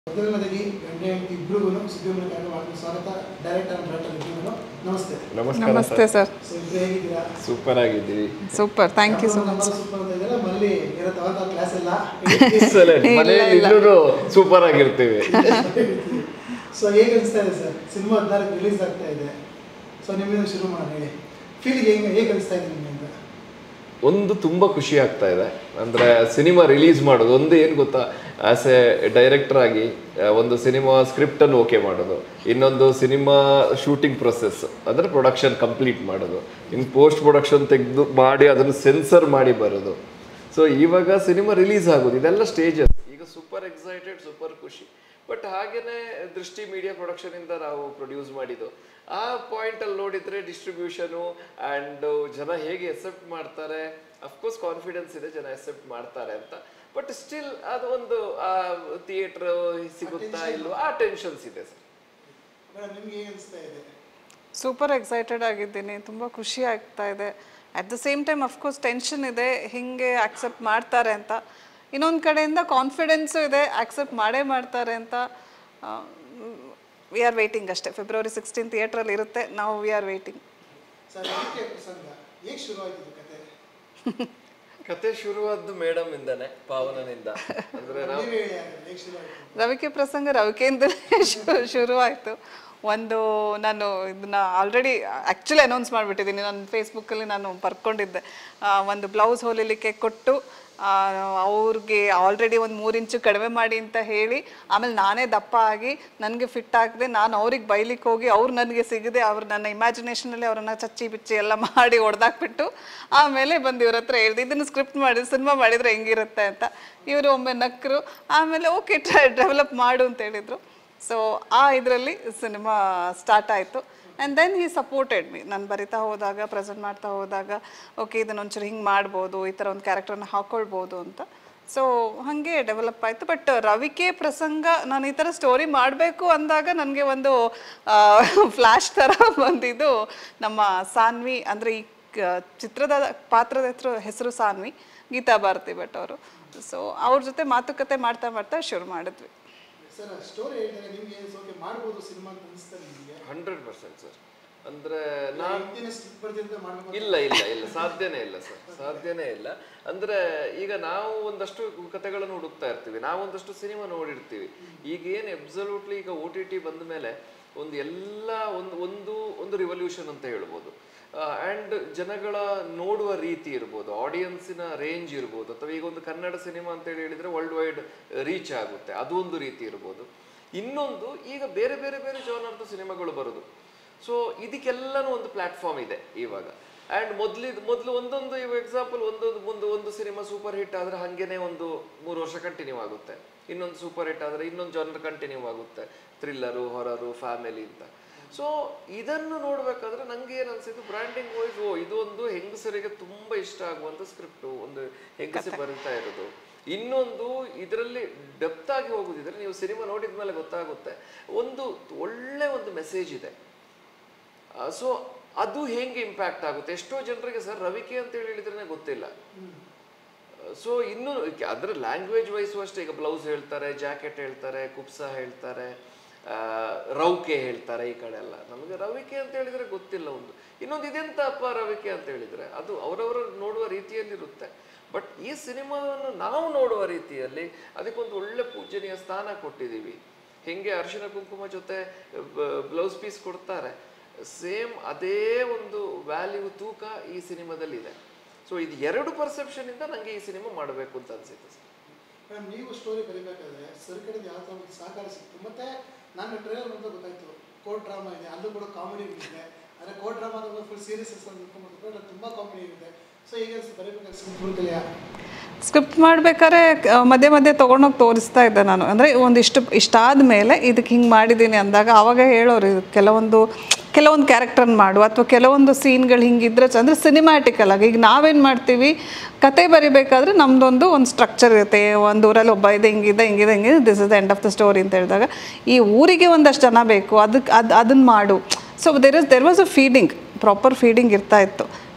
ಮೊದಲನೇದಾಗಿ ಗಂಡ ಹೆಂಡತಿ ಇಬ್ಬರಿಗೂ ಸುದ್ದಿಮೂಲ ಕಾರ್ಯಕ್ರಮಕ್ಕೆ ಸ್ವಾಗತ ಡೈರೆಕ್ಟರ್ ಅಂಡ್ ಡೈರೆಕ್ಟರ್ ಇಬ್ಬರಿಗೂ ನಮಸ್ತೆ ನಮಸ್ಕಾರ ನಮಸ್ತೆ ಸರ್ ಸೊ ಇಬ್ಬರು ಹೇಗಿದ್ದೀರಾ ಸೂಪರ್ ಆಗಿದ್ದೀವಿ super thank you so much super ಅಂತ ಇದ್ದಾರೆ ಮನೇಲಿ ಇರೋ ತಗೊಂಡ ಕ್ಲಾಸ್ ಎಲ್ಲ Excellent. ಮನೆಯಲ್ಲಿ ಇನ್ನೂ ಸೂಪರ್ ಆಗಿರ್ತೀವಿ ಸೊ ಹೇಗೆ ಅನಿಸ್ತಾ ಇದೆ ಸರ್ ಸಿನಿಮಾ ಹದಿನಾರಕ್ಕೆ ರಿಲೀಸ್ ಆಗ್ತಾ ಇದೆ ಸೊ ನಿಮ್ಮಿಂದ ಶುರು ಮಾಡೋಣ ಹೇಳಿ ಫೀಲಿಂಗ್ ಹೇಗೆ ಹೇಗೆ ಅನಿಸ್ತಾ ಇದೆ ನಿಮ್ಮಿಂದ ಒಂದು ತುಂಬಾ ಖುಷಿ ಆಗ್ತಾ ಇದೆ ಅಂದ್ರೆ ಸಿನಿಮಾ ರಿಲೀಸ್ ಮಾಡೋದು ಒಂದು ಏನು ಗೊತ್ತಾ ಆಸ್ ಎ ಡೈರೆಕ್ಟರ್ ಆಗಿ ಆ, ಒಂದು ಸಿನಿಮಾ ಸ್ಕ್ರಿಪ್ಟ್ ಅನ್ನು ಓಕೆ ಮಾಡೋದು ಇನ್ನೊಂದು ಸಿನಿಮಾ ಶೂಟಿಂಗ್ ಪ್ರೊಸೆಸ್ ಅಂದ್ರೆ ಪ್ರೊಡಕ್ಷನ್ ಕಂಪ್ಲೀಟ್ ಮಾಡೋದು ಇನ್ ಪೋಸ್ಟ್ ಪ್ರೊಡಕ್ಷನ್ ತೆಗೆದು ಮಾಡಿ ಅದನ್ನು ಸೆನ್ಸರ್ ಮಾಡಿ ಬರೋದು ಸೊ ಇವಾಗ ಸಿನಿಮಾ ರಿಲೀಸ್ ಆಗೋದು ಇದೆಲ್ಲ ಸ್ಟೇಜಸ್ ಈಗ ಸೂಪರ್ ಎಕ್ಸೈಟೆಡ್ ಸೂಪರ್ ಖುಷಿ ಬಟ್ ಹಾಗೇನೆ ದೃಷ್ಟಿ ಮೀಡಿಯಾ ಪ್ರೊಡಕ್ಷನ್ ಇಂದ ನಾವು ಪ್ರೊಡ್ಯೂಸ್ ಮಾಡಿದ್ದು ಆ ಪಾಯಿಂಟ್ ಅಲ್ಲಿ ನೋಡಿದ್ರೆ ಡಿಸ್ಟ್ರಿಬ್ಯೂಷನು ಅಂಡ್ ಜನ ಹೇಗೆ ಎಕ್ಸೆಪ್ಟ್ ಮಾಡ್ತಾರೆ ಅಫ್ಕೋರ್ಸ್ ಕಾನ್ಫಿಡೆನ್ಸ್ ಇದೆ ಜನ ಎಕ್ಸೆಪ್ಟ್ ಮಾಡ್ತಾರೆ ಅಂತ ಬಟ್ ಸ್ಟಿಲ್ ಅದು ಒಂದು ಥಿಯೇಟರ್ ಸಿಗುತ್ತಾ ಇಲ್ವೋ ಆ ಟೆನ್ಷನ್ಸ್ ಇದೆ ಸರ್ ಮೇಡಮ್ ನಿಮ್ಗೆ ಹೇಗೆ ಅನಿಸ್ತಾ ಇದೆ ಸೂಪರ್ ಎಕ್ಸೈಟೆಡ್ ಆಗಿದ್ದೀನಿ ತುಂಬ ಖುಷಿ ಆಗ್ತಾ ಇದೆ at the same time of course tension ಇದೆ ಹಿಂಗೆ ಆಕ್ಸೆಪ್ಟ್ ಮಾಡ್ತಾರೆ ಅಂತ ಇನ್ನೊಂದು ಕಡೆಯಿಂದ ಕಾನ್ಫಿಡೆನ್ಸು ಇದೆ ಆಕ್ಸೆಪ್ಟ್ ಮಾಡೇ ಮಾಡ್ತಾರೆ ಅಂತ ವಿ ಆರ್ ವೇಟಿಂಗ್ ಅಷ್ಟೇ ಫೆಬ್ರವರಿ ಸಿಕ್ಸ್ಟೀನ್ ಥಿಯೇಟ್ರಲ್ಲಿ ಇರುತ್ತೆ ನಾವು ವಿ ಆರ್ ವೇಟಿಂಗ್ ಸರ್ ಅದಕ್ಕೆ ಪ್ರಸಂಗ ಹೇಗೆ ಶುರು ಆಯ್ತು ಇದು ಕತೆ ಕತೆ ಶುರುವಾದ್ದು ಮೇಡಮ್ ಇಂದಾನೆ ಪಾವನನಿಂದ ಅಂದ್ರೆ ನಾವು ನೀವೇ ಹೇಳಿ ಹಾಗಾದ್ರೆ, ಹೇಗೆ ಶುರು ಆಯ್ತು ರವಿಕೆ ಪ್ರಸಂಗ ರವಿಕೆಯಿಂದಲೇ ಶು ಶುರುವಾಯಿತು ಒಂದು ನಾನು ಇದನ್ನ ಆಲ್ರೆಡಿ ಆ್ಯಕ್ಚುಲಿ ಅನೌನ್ಸ್ ಮಾಡಿಬಿಟ್ಟಿದ್ದೀನಿ ನನ್ನ ಫೇಸ್ಬುಕ್ಕಲ್ಲಿ ನಾನು ಬರ್ಕೊಂಡಿದ್ದೆ ಆ, ಒಂದು ಬ್ಲೌಸ್ ಹೊಲಿಲಿಕ್ಕೆ ಕೊಟ್ಟು ಆ, ಅವ್ರಿಗೆ ಆಲ್ರೆಡಿ ಒಂದು ಮೂರು ಇಂಚು ಕಡಿಮೆ ಮಾಡಿ ಅಂತ ಹೇಳಿ ಆಮೇಲೆ ನಾನೇ ದಪ್ಪ ಆಗಿ ನನಗೆ ಫಿಟ್ ಆಗದೆ ನಾನು ಅವ್ರಿಗೆ ಬೈಲಿಕ್ಕೆ ಹೋಗಿ ಅವ್ರು ನನಗೆ ಸಿಗದೆ ಅವ್ರು ನನ್ನ ಇಮ್ಯಾಜಿನೇಷನಲ್ಲಿ ಅವ್ರನ್ನ ಚಚ್ಚಿ ಬಿಚ್ಚಿ ಎಲ್ಲ ಮಾಡಿ ಹೊಡೆದಾಕ್ಬಿಟ್ಟು ಆಮೇಲೆ ಬಂದು ಇವ್ರ ಹತ್ರ ಹೇಳ್ದೆ ಇದನ್ನು ಸ್ಕ್ರಿಪ್ಟ್ ಮಾಡಿ ಸಿನಿಮಾ ಮಾಡಿದರೆ ಹೆಂಗಿರುತ್ತೆ ಅಂತ ಇವರು ಒಮ್ಮೆ ನಕ್ಕರು ಆಮೇಲೆ ಓಕೆ ಡೆವಲಪ್ ಮಾಡು ಅಂತ ಹೇಳಿದರು ಸೊ ಆ ಇದರಲ್ಲಿ ಸಿನಿಮಾ ಸ್ಟಾರ್ಟ್ ಆಯಿತು and then he supported me ನಾನು ಬರಿತಾ ಹೋದಾಗ ಪ್ರೆಸೆಂಟ್ ಮಾಡ್ತಾ ಹೋದಾಗ ಓಕೆ ಇದನ್ನ ಒಂಚೂರು ಹಿಂಗೆ ಮಾಡ್ಬೋದು ಈ ಥರ ಒಂದು ಕ್ಯಾರೆಕ್ಟರ್ನ ಹಾಕ್ಕೊಳ್ಬೋದು ಅಂತ ಸೊ ಹಾಗೆ ಡೆವಲಪ್ ಆಯಿತು ಬಟ್ ರವಿಕೆ ಪ್ರಸಂಗ ನಾನು ಈ ಥರ ಸ್ಟೋರಿ ಮಾಡಬೇಕು ಅಂದಾಗ ನನಗೆ ಒಂದು ಫ್ಲ್ಯಾಶ್ ಥರ ಬಂದಿದ್ದು ನಮ್ಮ ಸಾನ್ವಿ ಅಂದರೆ ಈ ಕ- ಚಿತ್ರದ ಪಾತ್ರದ ಹೆಸರು ಹೆಸರು ಸಾನ್ವಿ ಗೀತಾ ಭಾರತಿ ಭಟ್ ಅವರು ಸೊ ಅವ್ರ ಜೊತೆ ಮಾತುಕತೆ ಮಾಡ್ತಾ ಮಾಡ್ತಾ ಶುರು ಮಾಡಿದ್ವಿ ಸರ್ ಸ್ಟೋರಿ ಹೇಳ್ತಾರೆ ನಿಮ್ಗೆ ಏನು ಓಕೆ ಮಾಡ್ಬೋದು ಸಿನಿಮಾ ಅಂತ ಅನಿಸ್ತಾ ನಿಮಗೆ ಹಂಡ್ರೆಡ್ ಪರ್ಸೆಂಟ್ ಸರ್ ಅಂದ್ರೆ ನಾನು ಹಿಂದಿನ ಸ್ಕ್ರಿಪ್ಟ್ ಬರ್ತಿದ್ರೆ ಮಾಡ್ಬೇಕು ಇಲ್ಲ ಇಲ್ಲ ಇಲ್ಲ ಸಾಧ್ಯನೇ ಇಲ್ಲ ಸರ್ ಸಾಧ್ಯನೇ ಇಲ್ಲ ಅಂದ್ರೆ ಈಗ ನಾವು ಒಂದಷ್ಟು ಕಥೆಗಳನ್ನು ಹುಡುಕ್ತಾ ಇರ್ತೀವಿ ನಾವು ಒಂದಷ್ಟು ಸಿನಿಮಾ ನೋಡಿರ್ತೀವಿ ಈಗ ಏನು ಅಬ್ಸಲ್ಯೂಟ್ಲಿ ಈಗ ಓ ಟಿ ಟಿ ಬಂದ ಮೇಲೆ ಒಂದು ಎಲ್ಲ ಒಂದು ಒಂದು ಒಂದು ರಿವಲ್ಯೂಷನ್ ಅಂತ ಹೇಳ್ಬೋದು ಆ್ಯಂಡ್ ಜನಗಳ ನೋಡುವ ರೀತಿ ಇರ್ಬೋದು ಆಡಿಯನ್ಸಿನ ರೇಂಜ್ ಇರ್ಬೋದು ಅಥವಾ ಈಗ ಒಂದು ಕನ್ನಡ ಸಿನಿಮಾ ಅಂತ ಹೇಳಿ ಹೇಳಿದ್ರೆ ವರ್ಲ್ಡ್ ವೈಡ್ ರೀಚ್ ಆಗುತ್ತೆ ಅದು ಒಂದು ರೀತಿ ಇರ್ಬೋದು ಇನ್ನೊಂದು ಈಗ ಬೇರೆ ಬೇರೆ ಬೇರೆ ಜಾನರ್ದು ಸಿನಿಮಾಗಳು ಬರೋದು ಸೊ ಇದಕ್ಕೆಲ್ಲನೂ ಒಂದು ಪ್ಲಾಟ್ಫಾರ್ಮ್ ಇದೆ ಇವಾಗ ಆ್ಯಂಡ್ ಮೊದಲಿದ್ ಮೊದಲು ಒಂದೊಂದು ಇವಾಗ ಎಕ್ಸಾಂಪಲ್ ಒಂದೊಂದು ಒಂದು ಒಂದು ಸಿನಿಮಾ ಸೂಪರ್ ಹಿಟ್ ಆದರೆ ಹಾಗೇನೆ ಒಂದು ಮೂರು ವರ್ಷ ಕಂಟಿನ್ಯೂ ಆಗುತ್ತೆ ಇನ್ನೊಂದು ಸೂಪರ್ ಹಿಟ್ ಆದರೆ ಇನ್ನೊಂದು ಜಾನರ್ ಕಂಟಿನ್ಯೂ ಆಗುತ್ತೆ ಥ್ರಿಲ್ಲರು ಹೊರರು ಫ್ಯಾಮಿಲಿ ಅಂತ ಸೊ ಇದನ್ನು ನೋಡ್ಬೇಕಾದ್ರೆ ನಂಗೆ ಏನು ಅನ್ಸಿದ್ದು ಬ್ರ್ಯಾಂಡಿಂಗ್ ವೈಸ್ ಓ ಇದು ಒಂದು ಹೆಂಗಸರಿಗೆ ತುಂಬಾ ಇಷ್ಟ ಆಗುವಂತ ಸ್ಕ್ರಿಪ್ಟು ಒಂದು ಹೆಂಗಸರು ಬರೀತಾ ಇರೋದು ಇನ್ನೊಂದು ಇದರಲ್ಲಿ ಡೆಪ್ತ್ ಆಗಿ ಹೋಗುದಿದ್ರೆ ನೀವು ಸಿನಿಮಾ ನೋಡಿದ ಮೇಲೆ ಗೊತ್ತಾಗುತ್ತೆ ಒಂದು ಒಳ್ಳೆ ಒಂದು ಮೆಸೇಜ್ ಇದೆ ಸೊ ಅದು ಹೆಂಗೆ ಇಂಪ್ಯಾಕ್ಟ್ ಆಗುತ್ತೆ ಎಷ್ಟೋ ಜನರಿಗೆ ಸರ್ ರವಿಕೆ ಅಂತ ಹೇಳಿ ಹೇಳಿದ್ರೆ ಗೊತ್ತಿಲ್ಲ ಸೊ ಇನ್ನು ಅದರ ಲ್ಯಾಂಗ್ವೇಜ್ ವೈಸು ಅಷ್ಟೇ ಈಗ ಬ್ಲೌಸ್ ಹೇಳ್ತಾರೆ ಜಾಕೆಟ್ ಹೇಳ್ತಾರೆ ಕುಪ್ಸ ಹೇಳ್ತಾರೆ ಆ, ರೌಕೆ ಹೇಳ್ತಾರೆ ಈ ಕಡೆ ಎಲ್ಲ ನಮಗೆ ರವಿಕೆ ಅಂತ ಹೇಳಿದ್ರೆ ಗೊತ್ತಿಲ್ಲ ಒಂದು ಇನ್ನೊಂದು ಇದೆಂತಪ್ಪ ರವಿಕೆ ಅಂತ ಹೇಳಿದ್ರೆ ಅದು ಅವರವರ ನೋಡುವ ರೀತಿಯಲ್ಲಿರುತ್ತೆ ಬಟ್ ಈ ಸಿನಿಮಾವನ್ನು ನಾವು ನೋಡುವ ರೀತಿಯಲ್ಲಿ ಅದಕ್ಕೊಂದು ಒಳ್ಳೆ ಪೂಜನೀಯ ಸ್ಥಾನ ಕೊಟ್ಟಿದ್ದೀವಿ ಹೆಂಗೆ ಅರಿಶಿನ ಕುಂಕುಮ ಜೊತೆ ಬ್ಲೌಸ್ ಪೀಸ್ ಕೊಡ್ತಾರೆ ಸೇಮ್ ಅದೇ ಒಂದು ವ್ಯಾಲ್ಯೂ ತೂಕ ಈ ಸಿನಿಮಾದಲ್ಲಿ ಇದೆ ಸೊ ಇದು ಎರಡು ಪರ್ಸೆಪ್ಷನ್ ಇಂದ ನನಗೆ ಈ ಸಿನಿಮಾ ಮಾಡಬೇಕು ಅಂತ ಅನ್ಸುತ್ತೆ ಸರ್ ಮೇಡಮ್ ನೀವು ಸ್ಟೋರಿ ಬರೀಬೇಕಾದ್ರೆ ಸರ್ ಕಡೆಯಿಂದ ಯಾವ ಥರ ಒಂದು ಸಹಕಾರ ಸಿಕ್ತು ಮತ್ತೆ ನಾನು ಟ್ರೈಲರ್ ಅಂತ ಗೊತ್ತಾಯ್ತು ಕೋರ್ಟ್ ಡ್ರಾಮಾ ಇದೆ ಅಲ್ಲೂ ಕೂಡ ಕಾಮಿಡಿ ಇದೆ ಆದರೆ ಕೋರ್ಟ್ ಡ್ರಾಮಾ ಫುಲ್ ಸೀರಿಯಸ್ ಅಂದ್ಕೊಂಡ್ಬಿಟ್ಟು ತುಂಬ ಕಾಮಿಡಿ ಇದೆ ಸೊ ಈಗ ಬರೀಬೇಕಾದ್ರೆ ಸಿಂಪಲ್ ಸ್ಕ್ರಿಪ್ಟ್ ಮಾಡ್ಬೇಕಾದ್ರೆ ಆ, ಮಧ್ಯೆ ಮಧ್ಯೆ ತೊಗೊಂಡೋಗಿ ತೋರಿಸ್ತಾ ಇದ್ದೆ ನಾನು ಅಂದರೆ ಒಂದಿಷ್ಟು ಇಷ್ಟಾದ ಮೇಲೆ ಇದಕ್ಕೆ ಹಿಂಗೆ ಮಾಡಿದ್ದೀನಿ ಅಂದಾಗ ಆವಾಗ ಹೇಳೋರು ಇದು ಕೆಲವೊಂದು ಕೆಲವೊಂದು ಕ್ಯಾರೆಕ್ಟರ್ನ ಮಾಡು ಅಥವಾ ಕೆಲವೊಂದು ಸೀನ್ಗಳು ಹಿಂಗಿದ್ರೆ ಚ- ಅಂದರೆ ಸಿನಿಮ್ಯಾಟಿಕಲ್ ಆಗಿ ಈಗ ನಾವೇನು ಮಾಡ್ತೀವಿ ಕತೆ ಬರಿಬೇಕಾದ್ರೆ ನಮ್ಮದೊಂದು ಒಂದು ಸ್ಟ್ರಕ್ಚರ್ ಇರುತ್ತೆ ಒಂದು ಊರಲ್ಲಿ ಒಬ್ಬ ಇದೆ ಹಿಂಗಿದೆ ಹಿಂಗಿದೆ ಹಿಂಗಿದೆ this is the end of the story ಅಂತ ಹೇಳಿದಾಗ ಈ ಊರಿಗೆ ಒಂದಷ್ಟು ಜನ ಬೇಕು ಅದಕ್ಕೆ ಅದು ಅದನ್ನು ಮಾಡು so there is there was a feeding proper feeding ಇರ್ತಾ ಇತ್ತು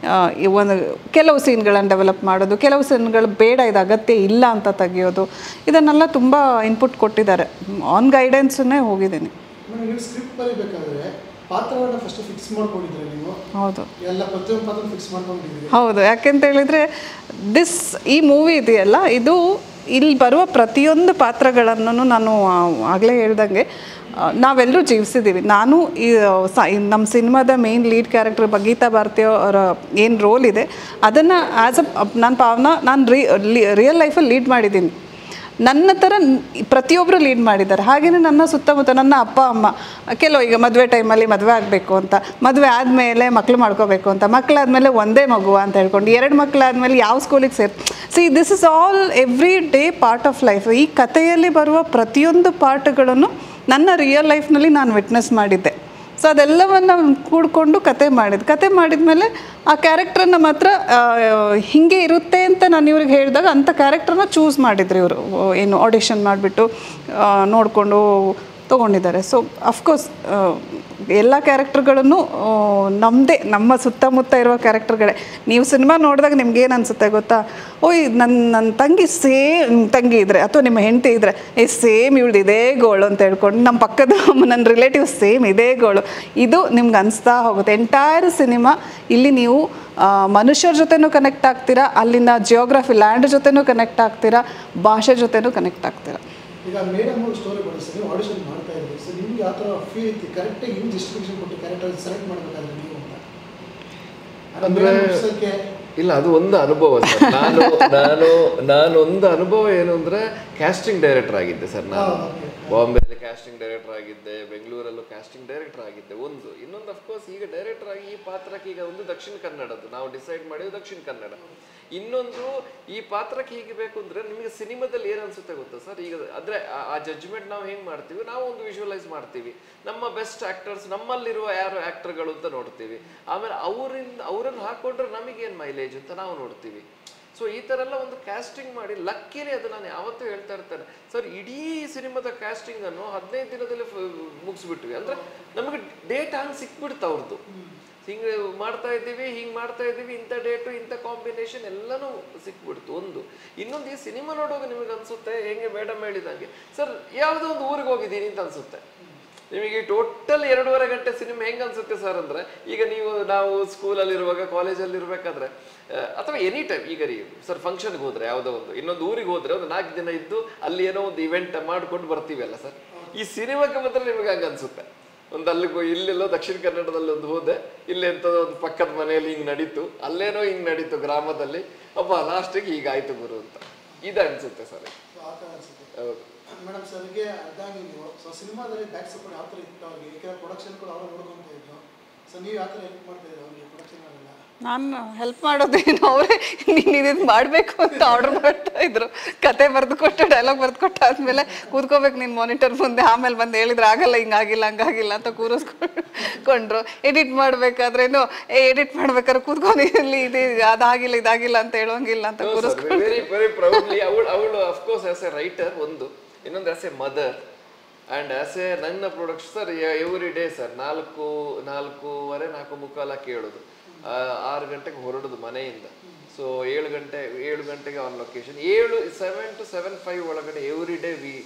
ಆ, ಈ ಒಂದು ಕೆಲವು ಸೀನ್ಗಳನ್ನು ಡೆವಲಪ್ ಮಾಡೋದು ಕೆಲವು ಸೀನ್ಗಳು ಬೇಡ ಇದು ಅಗತ್ಯ ಇಲ್ಲ ಅಂತ ತೆಗಿಯೋದು ಇದನ್ನೆಲ್ಲ ತುಂಬ ಇನ್ಪುಟ್ ಕೊಟ್ಟಿದ್ದಾರೆ ಆನ್ ಗೈಡೆನ್ಸನ್ನೇ ಹೋಗಿದ್ದೀನಿ ಮೇಡಮ್ ನೀವು ಸ್ಕ್ರಿಪ್ಟ್ ಬರೀಬೇಕಾದ್ರೆ ಪಾತ್ರಗಳನ್ನ ಫಸ್ಟ್ ಫಿಕ್ಸ್ ಮಾಡ್ಕೊಂಡಿದ್ರೆ ನೀವು ಹೌದು ಎಲ್ಲ ಪ್ರತಿಯೊಂದು ಪಾತ್ರ ಫಿಕ್ಸ್ ಮಾಡ್ಕೊಂಡಿದ್ದೀರಿ ಹೌದು ಯಾಕೆಂತ ಹೇಳಿದರೆ ದಿಸ್ ಈ ಮೂವಿ ಇದೆಯಲ್ಲ ಇದು ಇಲ್ಲಿ ಬರುವ ಪ್ರತಿಯೊಂದು ಪಾತ್ರಗಳನ್ನು ನಾನು ಆಗಲೇ ಹೇಳ್ದಂಗೆ ಆ, ನಾವೆಲ್ಲರೂ ಜೀವಿಸಿದ್ದೀವಿ ನಾನು ಈ ಸ ಈ ನಮ್ಮ ಸಿನಿಮಾದ main lead character Geetha Bharathi ಅವರ ಏನು ರೋಲ್ ಇದೆ ಅದನ್ನು ಆ್ಯಸ್ ಅ ನಾನು ಪಾವನ ನಾನು ರೀ ರಿಯಲ್ ಲೈಫಲ್ಲಿ ಲೀಡ್ ಮಾಡಿದ್ದೀನಿ ನನ್ನ ಥರ ಪ್ರತಿಯೊಬ್ಬರು ಲೀಡ್ ಮಾಡಿದ್ದಾರೆ ಹಾಗೆಯೇ ನನ್ನ ಸುತ್ತಮುತ್ತ ನನ್ನ ಅಪ್ಪ ಅಮ್ಮ ಕೆಲವು ಈಗ ಮದುವೆ ಟೈಮಲ್ಲಿ ಮದುವೆ ಆಗಬೇಕು ಅಂತ ಮದುವೆ ಆದಮೇಲೆ ಮಕ್ಕಳು ಮಾಡ್ಕೋಬೇಕು ಅಂತ ಮಕ್ಕಳಾದಮೇಲೆ ಒಂದೇ ಮಗು ಅಂತ ಹೇಳ್ಕೊಂಡು ಎರಡು ಮಕ್ಕಳಾದಮೇಲೆ ಯಾವ ಸ್ಕೂಲಿಗೆ ಸೇರ್ ಸಿ this is all every day part of life ಈ ಕಥೆಯಲ್ಲಿ ಬರುವ ಪ್ರತಿಯೊಂದು ಪಾರ್ಟ್ಗಳನ್ನು ನನ್ನ ರಿಯಲ್ ಲೈಫ್ನಲ್ಲಿ ನಾನು ವಿಟ್ನೆಸ್ ಮಾಡಿದ್ದೆ ಸೊ ಅದೆಲ್ಲವನ್ನು ಕೂಡ್ಕೊಂಡು ಕತೆ ಮಾಡಿದ್ದು ಕತೆ ಮಾಡಿದ್ಮೇಲೆ ಆ ಕ್ಯಾರೆಕ್ಟ್ರನ್ನ ಮಾತ್ರ ಆ, ಹಿಂಗೆ ಇರುತ್ತೆ ಅಂತ ನಾನು ಇವ್ರಿಗೆ ಹೇಳಿದಾಗ ಅಂಥ ಕ್ಯಾರೆಕ್ಟ್ರನ್ನ ಚೂಸ್ ಮಾಡಿದ್ರು ಇವರು ಏನು ಆಡಿಷನ್ ಮಾಡಿಬಿಟ್ಟು ನೋಡಿಕೊಂಡು ತೊಗೊಂಡಿದ್ದಾರೆ ಸೊ ಅಫ್ಕೋರ್ಸ್ ಎಲ್ಲ ಕ್ಯಾರೆಕ್ಟರ್ಗಳನ್ನು ನಮ್ಮದೇ ನಮ್ಮ ಸುತ್ತಮುತ್ತ ಇರುವ ಕ್ಯಾರೆಕ್ಟರ್ಗಳೇ ನೀವು ಸಿನಿಮಾ ನೋಡಿದಾಗ ನಿಮ್ಗೆ ಏನು ಅನಿಸುತ್ತೆ ಗೊತ್ತಾ ಓಯ್ ನನ್ನ ನನ್ನ ತಂಗಿ ಸೇಮ್ ತಂಗಿ ಇದ್ರೆ ಅಥವಾ ನಿಮ್ಮ ಹೆಂಡತಿ ಇದ್ರೆ ಏ ಸೇಮ್ ಇವಳು ಇದೇ ಗೋಳು ಅಂತ ಹೇಳ್ಕೊಂಡು ನಮ್ಮ ಪಕ್ಕದ ನನ್ನ ರಿಲೇಟಿವ್ ಸೇಮ್ ಇದೇ ಗೋಳು ಇದು ನಿಮ್ಗೆ ಅನಿಸ್ತಾ ಹೋಗುತ್ತೆ ಎಂಟೈರ್ ಸಿನಿಮಾ ಇಲ್ಲಿ ನೀವು ಆ, ಮನುಷ್ಯರ ಜೊತೆನೂ ಕನೆಕ್ಟ್ ಆಗ್ತೀರಾ ಅಲ್ಲಿನ ಜಿಯೋಗ್ರಫಿ ಲ್ಯಾಂಡ್ ಜೊತೆನೂ ಕನೆಕ್ಟ್ ಆಗ್ತೀರಾ ಭಾಷೆ ಜೊತೆನೂ ಕನೆಕ್ಟ್ ಆಗ್ತೀರಾ ಈಗ ಮೇಡಮ್ ಅವರು ಸ್ಟೋರಿ ಬರೆಸ್ತಾರೆ ನೀವು ಆಡಿಷನ್ ಮಾಡ್ತಾ ಇದ್ದೀರಿ ಸೊ ನಿಮ್ಗೆ ಯಾವ ಥರ ಫೀಲ್ ಇತ್ತು ಕರೆಕ್ಟಾಗಿ ಹಿಂಗೆ ಡಿಸ್ಟ್ರಿಬ್ಯೂಷನ್ ಕೊಟ್ಟು ಕ್ಯಾರೆಕ್ಟರ್ ಸೆಲೆಕ್ಟ್ ಮಾಡಬೇಕಾದ್ರೆ ನೀವು ಅಂತ ಅಂದ್ರೆ- ಅಂದ್ರೆ ಇಲ್ಲ ಅದು ಒಂದು ಅನುಭವ ಸರ್ ನಾನು ನಾನು ನಾನು ಒಂದು ಅನುಭವ ಏನು ಅಂದ್ರೆ ಕ್ಯಾಸ್ಟಿಂಗ್ ಡೈರೆಕ್ಟರ್ ಆಗಿದ್ದೆ ಸರ್ ನಾನು ಬಾಂಬೆಯಲ್ಲಿ ಕ್ಯಾಸ್ಟಿಂಗ್ ಡೈರೆಕ್ಟರ್ ಆಗಿದ್ದೆ ಬೆಂಗಳೂರಲ್ಲೂ ಕ್ಯಾಸ್ಟಿಂಗ್ ಡೈರೆಕ್ಟರ್ ಆಗಿದ್ದೆ ಒಂದು ಇನ್ನೊಂದು ಅಫ್ಕೋರ್ಸ್ ಈಗ ಡೈರೆಕ್ಟರ್ ಆಗಿ ಈ ಪಾತ್ರಕ್ಕೆ ಈಗ ಒಂದು ದಕ್ಷಿಣ ಕನ್ನಡದ್ದು ನಾವು ಡಿಸೈಡ್ ಮಾಡಿದ್ದು ದಕ್ಷಿಣ ಕನ್ನಡ ಇನ್ನೊಂದು ಈ ಪಾತ್ರಕ್ಕೆ ಹೀಗೆ ಬೇಕು ಅಂದ್ರೆ ನಿಮಗೆ ಸಿನಿಮಾದಲ್ಲಿ ಏನು ಅನ್ಸುತ್ತೆ ಗೊತ್ತಾ ಸರ್ ಈಗ ಅಂದ್ರೆ ಆ- ಆ ಜಡ್ಜ್ಮೆಂಟ್ ನಾವು ಹೆಂಗ್ ಮಾಡ್ತೀವಿ ನಾವು ಒಂದು ವಿಜುವಲೈಸ್ ಮಾಡ್ತೀವಿ ನಮ್ಮ ಬೆಸ್ಟ್ ಆಕ್ಟರ್ಸ್ ನಮ್ಮಲ್ಲಿರುವ ಯಾರು ಆಕ್ಟರ್ಗಳು ಅಂತ ನೋಡ್ತೀವಿ ಆಮೇಲೆ ಅವರಿಂದ ಅವರನ್ನು ಹಾಕೊಂಡ್ರೆ ನಮಗೇನು ಮೈಲೇಜ್ ಅಂತ ನಾವು ನೋಡ್ತೀವಿ ಸೊ ಈ ಥರ ಎಲ್ಲ ಒಂದು ಕ್ಯಾಸ್ಟಿಂಗ್ ಮಾಡಿ ಲಕ್ಕಿನೇ ಅದು ನಾನು ಯಾವತ್ತೂ ಹೇಳ್ತಾ ಇರ್ತೇನೆ ಸರ್ ಇಡೀ ಸಿನಿಮಾದ ಕ್ಯಾಸ್ಟಿಂಗ್ ಅನ್ನು ಹದಿನೈದು ದಿನದಲ್ಲಿ ಫ- ಮುಗಿಸ್ಬಿಟ್ವಿ ಅಂದ್ರೆ ನಮಗೆ ಡೇಟ್ ಹಂಗೆ ಸಿಕ್ಬಿಡ್ತು ಅವ್ರದ್ದು ಹಿಂಗೆ ಮಾಡ್ತಾ ಇದ್ದೀವಿ ಹಿಂಗೆ ಮಾಡ್ತಾ ಇದ್ದೀವಿ ಇಂಥ ಡೇಟು ಇಂಥ ಕಾಂಬಿನೇಷನ್ ಎಲ್ಲನೂ ಸಿಕ್ಬಿಡ್ತು ಒಂದು ಇನ್ನೊಂದು ಈ ಸಿನಿಮಾ ನೋಡುವಾಗ ನಿಮಗೆ ಅನ್ಸುತ್ತೆ ಹೆಂಗೆ ಮೇಡಮ್ ಹೇಳಿದಂಗೆ ಸರ್ ಯಾವುದೋ ಒಂದು ಊರಿಗೆ ಹೋಗಿದ್ದೀನಿ ಅಂತ ಅನ್ಸುತ್ತೆ ನಿಮಗೆ ಟೋಟಲ್ ಎರಡೂವರೆ ಗಂಟೆ ಸಿನಿಮಾ ಹೆಂಗ್ ಅನ್ಸುತ್ತೆ ಸರ್ ಅಂದ್ರೆ ಈಗ ನೀವು ನಾವು ಸ್ಕೂಲಲ್ಲಿ ಇರುವಾಗ ಕಾಲೇಜಲ್ಲಿ ಇರ್ಬೇಕಾದ್ರೆ ಆ, ಅಥವಾ ಎನಿ ಟೈಮ್ ಈಗ ರೀ ಸರ್ ಫಂಕ್ಷನ್ಗೆ ಹೋದ್ರೆ ಯಾವುದೋ ಒಂದು ಇನ್ನೊಂದು ಊರಿಗೆ ಹೋದ್ರೆ ಒಂದು ನಾಲ್ಕು ದಿನ ಇದ್ದು ಅಲ್ಲಿ ಏನೋ ಒಂದು ಇವೆಂಟ್ ಮಾಡ್ಕೊಂಡು ಬರ್ತೀವಲ್ಲ ಸರ್ ಈ ಸಿನಿಮಾಕ್ಕೆ ಮಾತ್ರ ನಿಮಗೆ ಹಂಗ ಅನ್ಸುತ್ತೆ ಒಂದು ಅಲ್ಲಿಗೂ ಇಲ್ಲೆಲ್ಲೋ ದಕ್ಷಿಣ ಕನ್ನಡದಲ್ಲಿ ಒಂದು ಹೋದೆ ಇಲ್ಲಿ ಎಂತ ಒಂದು ಪಕ್ಕದ ಮನೆಯಲ್ಲಿ ಹಿಂಗ್ ನಡೀತು ಅಲ್ಲೇನೋ ಹಿಂಗ್ ನಡೀತು ಗ್ರಾಮದಲ್ಲಿ ಅಪ್ಪ ಲಾಸ್ಟಿಗೆ ಹೀಗಾಯ್ತು ಗುರು ಅಂತ ಇದು ಅನ್ಸುತ್ತೆ ಸರ್ ಆ ಥರ ಅನ್ಸುತ್ತೆ ಹೌದು ಮೇಡಮ್ ಸರ್ಗೆ ಅರ್ಧಾಂಗಿ ನೀವು ಸೊ ಸಿನಿಮಾದಲ್ಲಿ ಬ್ಯಾಕ್ ಸಪೋರ್ಟ್ ಯಾವ ಥರ ಇತ್ತು ಅವ್ರಿಗೆ ಯಾಕೆಂದ್ರೆ ಪ್ರೊಡಕ್ಷನ್ ಕೂಡ ಅವ್ರು ನೋಡ್ಕೊಂತ ಇದ್ರು ಸೊ ನೀವು ಯಾವ ಥರ ಹೆಲ್ಪ್ ಮಾಡ್ತಾ ಇದ್ರು ಅವ್ರಿಗೆ ಪ್ರೊಡಕ್ಷನ್ ಅಲ್ಲೆಲ್ಲ ನಾನು ಹೆಲ್ಪ್ ಮಾಡೋದೇನು ಅವರೇ ನೀನು ಇದನ್ನು ಮಾಡಬೇಕು ಅಂತ ಆರ್ಡರ್ ಮಾಡ್ತಾ ಇದ್ರು ಕತೆ ಬರೆದು ಕೊಟ್ಟು ಡೈಲಾಗ್ ಬರೆದು ಕೊಟ್ಟಾದ್ಮೇಲೆ ಕೂತ್ಕೋಬೇಕು ನೀನು ಮಾನಿಟರ್ ಮುಂದೆ ಆಮೇಲೆ ಬಂದು ಹೇಳಿದ್ರೆ ಆಗಲ್ಲ ಹಿಂಗಾಗಿಲ್ಲ ಹಂಗಾಗಿಲ್ಲ ಅಂತ ಕೂರಿಸ್ಕೊಂಡ್ರು ಎಡಿಟ್ ಮಾಡಬೇಕಾದ್ರೇನು ಏ ಎಡಿಟ್ ಮಾಡ್ಬೇಕಾದ್ರೆ ಕೂತ್ಕೊಂಡು ಇಲ್ಲಿ ಇದು ಅದಾಗಿಲ್ಲ ಇದಾಗಿಲ್ಲ ಅಂತ ಹೇಳೋಂಗಿಲ್ಲ ಅಂತ ಕೂರಿಸ್ಕೊಂಡು ವೆರಿ ವೆರಿ ಪ್ರೌಡ್ಲಿ ಅವಳು ಅವಳು ಅಫ್ಕೋರ್ಸ್ ಆಸ್ ಎ ರೈಟರ್ ಒಂದು ಇನ್ನೊಂದು as a mother and as a ನನ್ನ product sir every day sir ನಾಲ್ಕು ನಾಲ್ಕೂವರೆ ನಾಲ್ಕು ಮುಕ್ಕಾಲ ಕೇಳೋದು ಆರು ಗಂಟೆಗೆ ಹೊರಡೋದು ಮನೆಯಿಂದ ಸೊ ಏಳು ಗಂಟೆ ಏಳು ಗಂಟೆಗೆ ಆನ್ ಲೊಕೇಶನ್ ಏಳು ಸೆವೆನ್ ಟು ಸೆವೆನ್ ಫೈವ್ ಒಳಗಡೆ every day we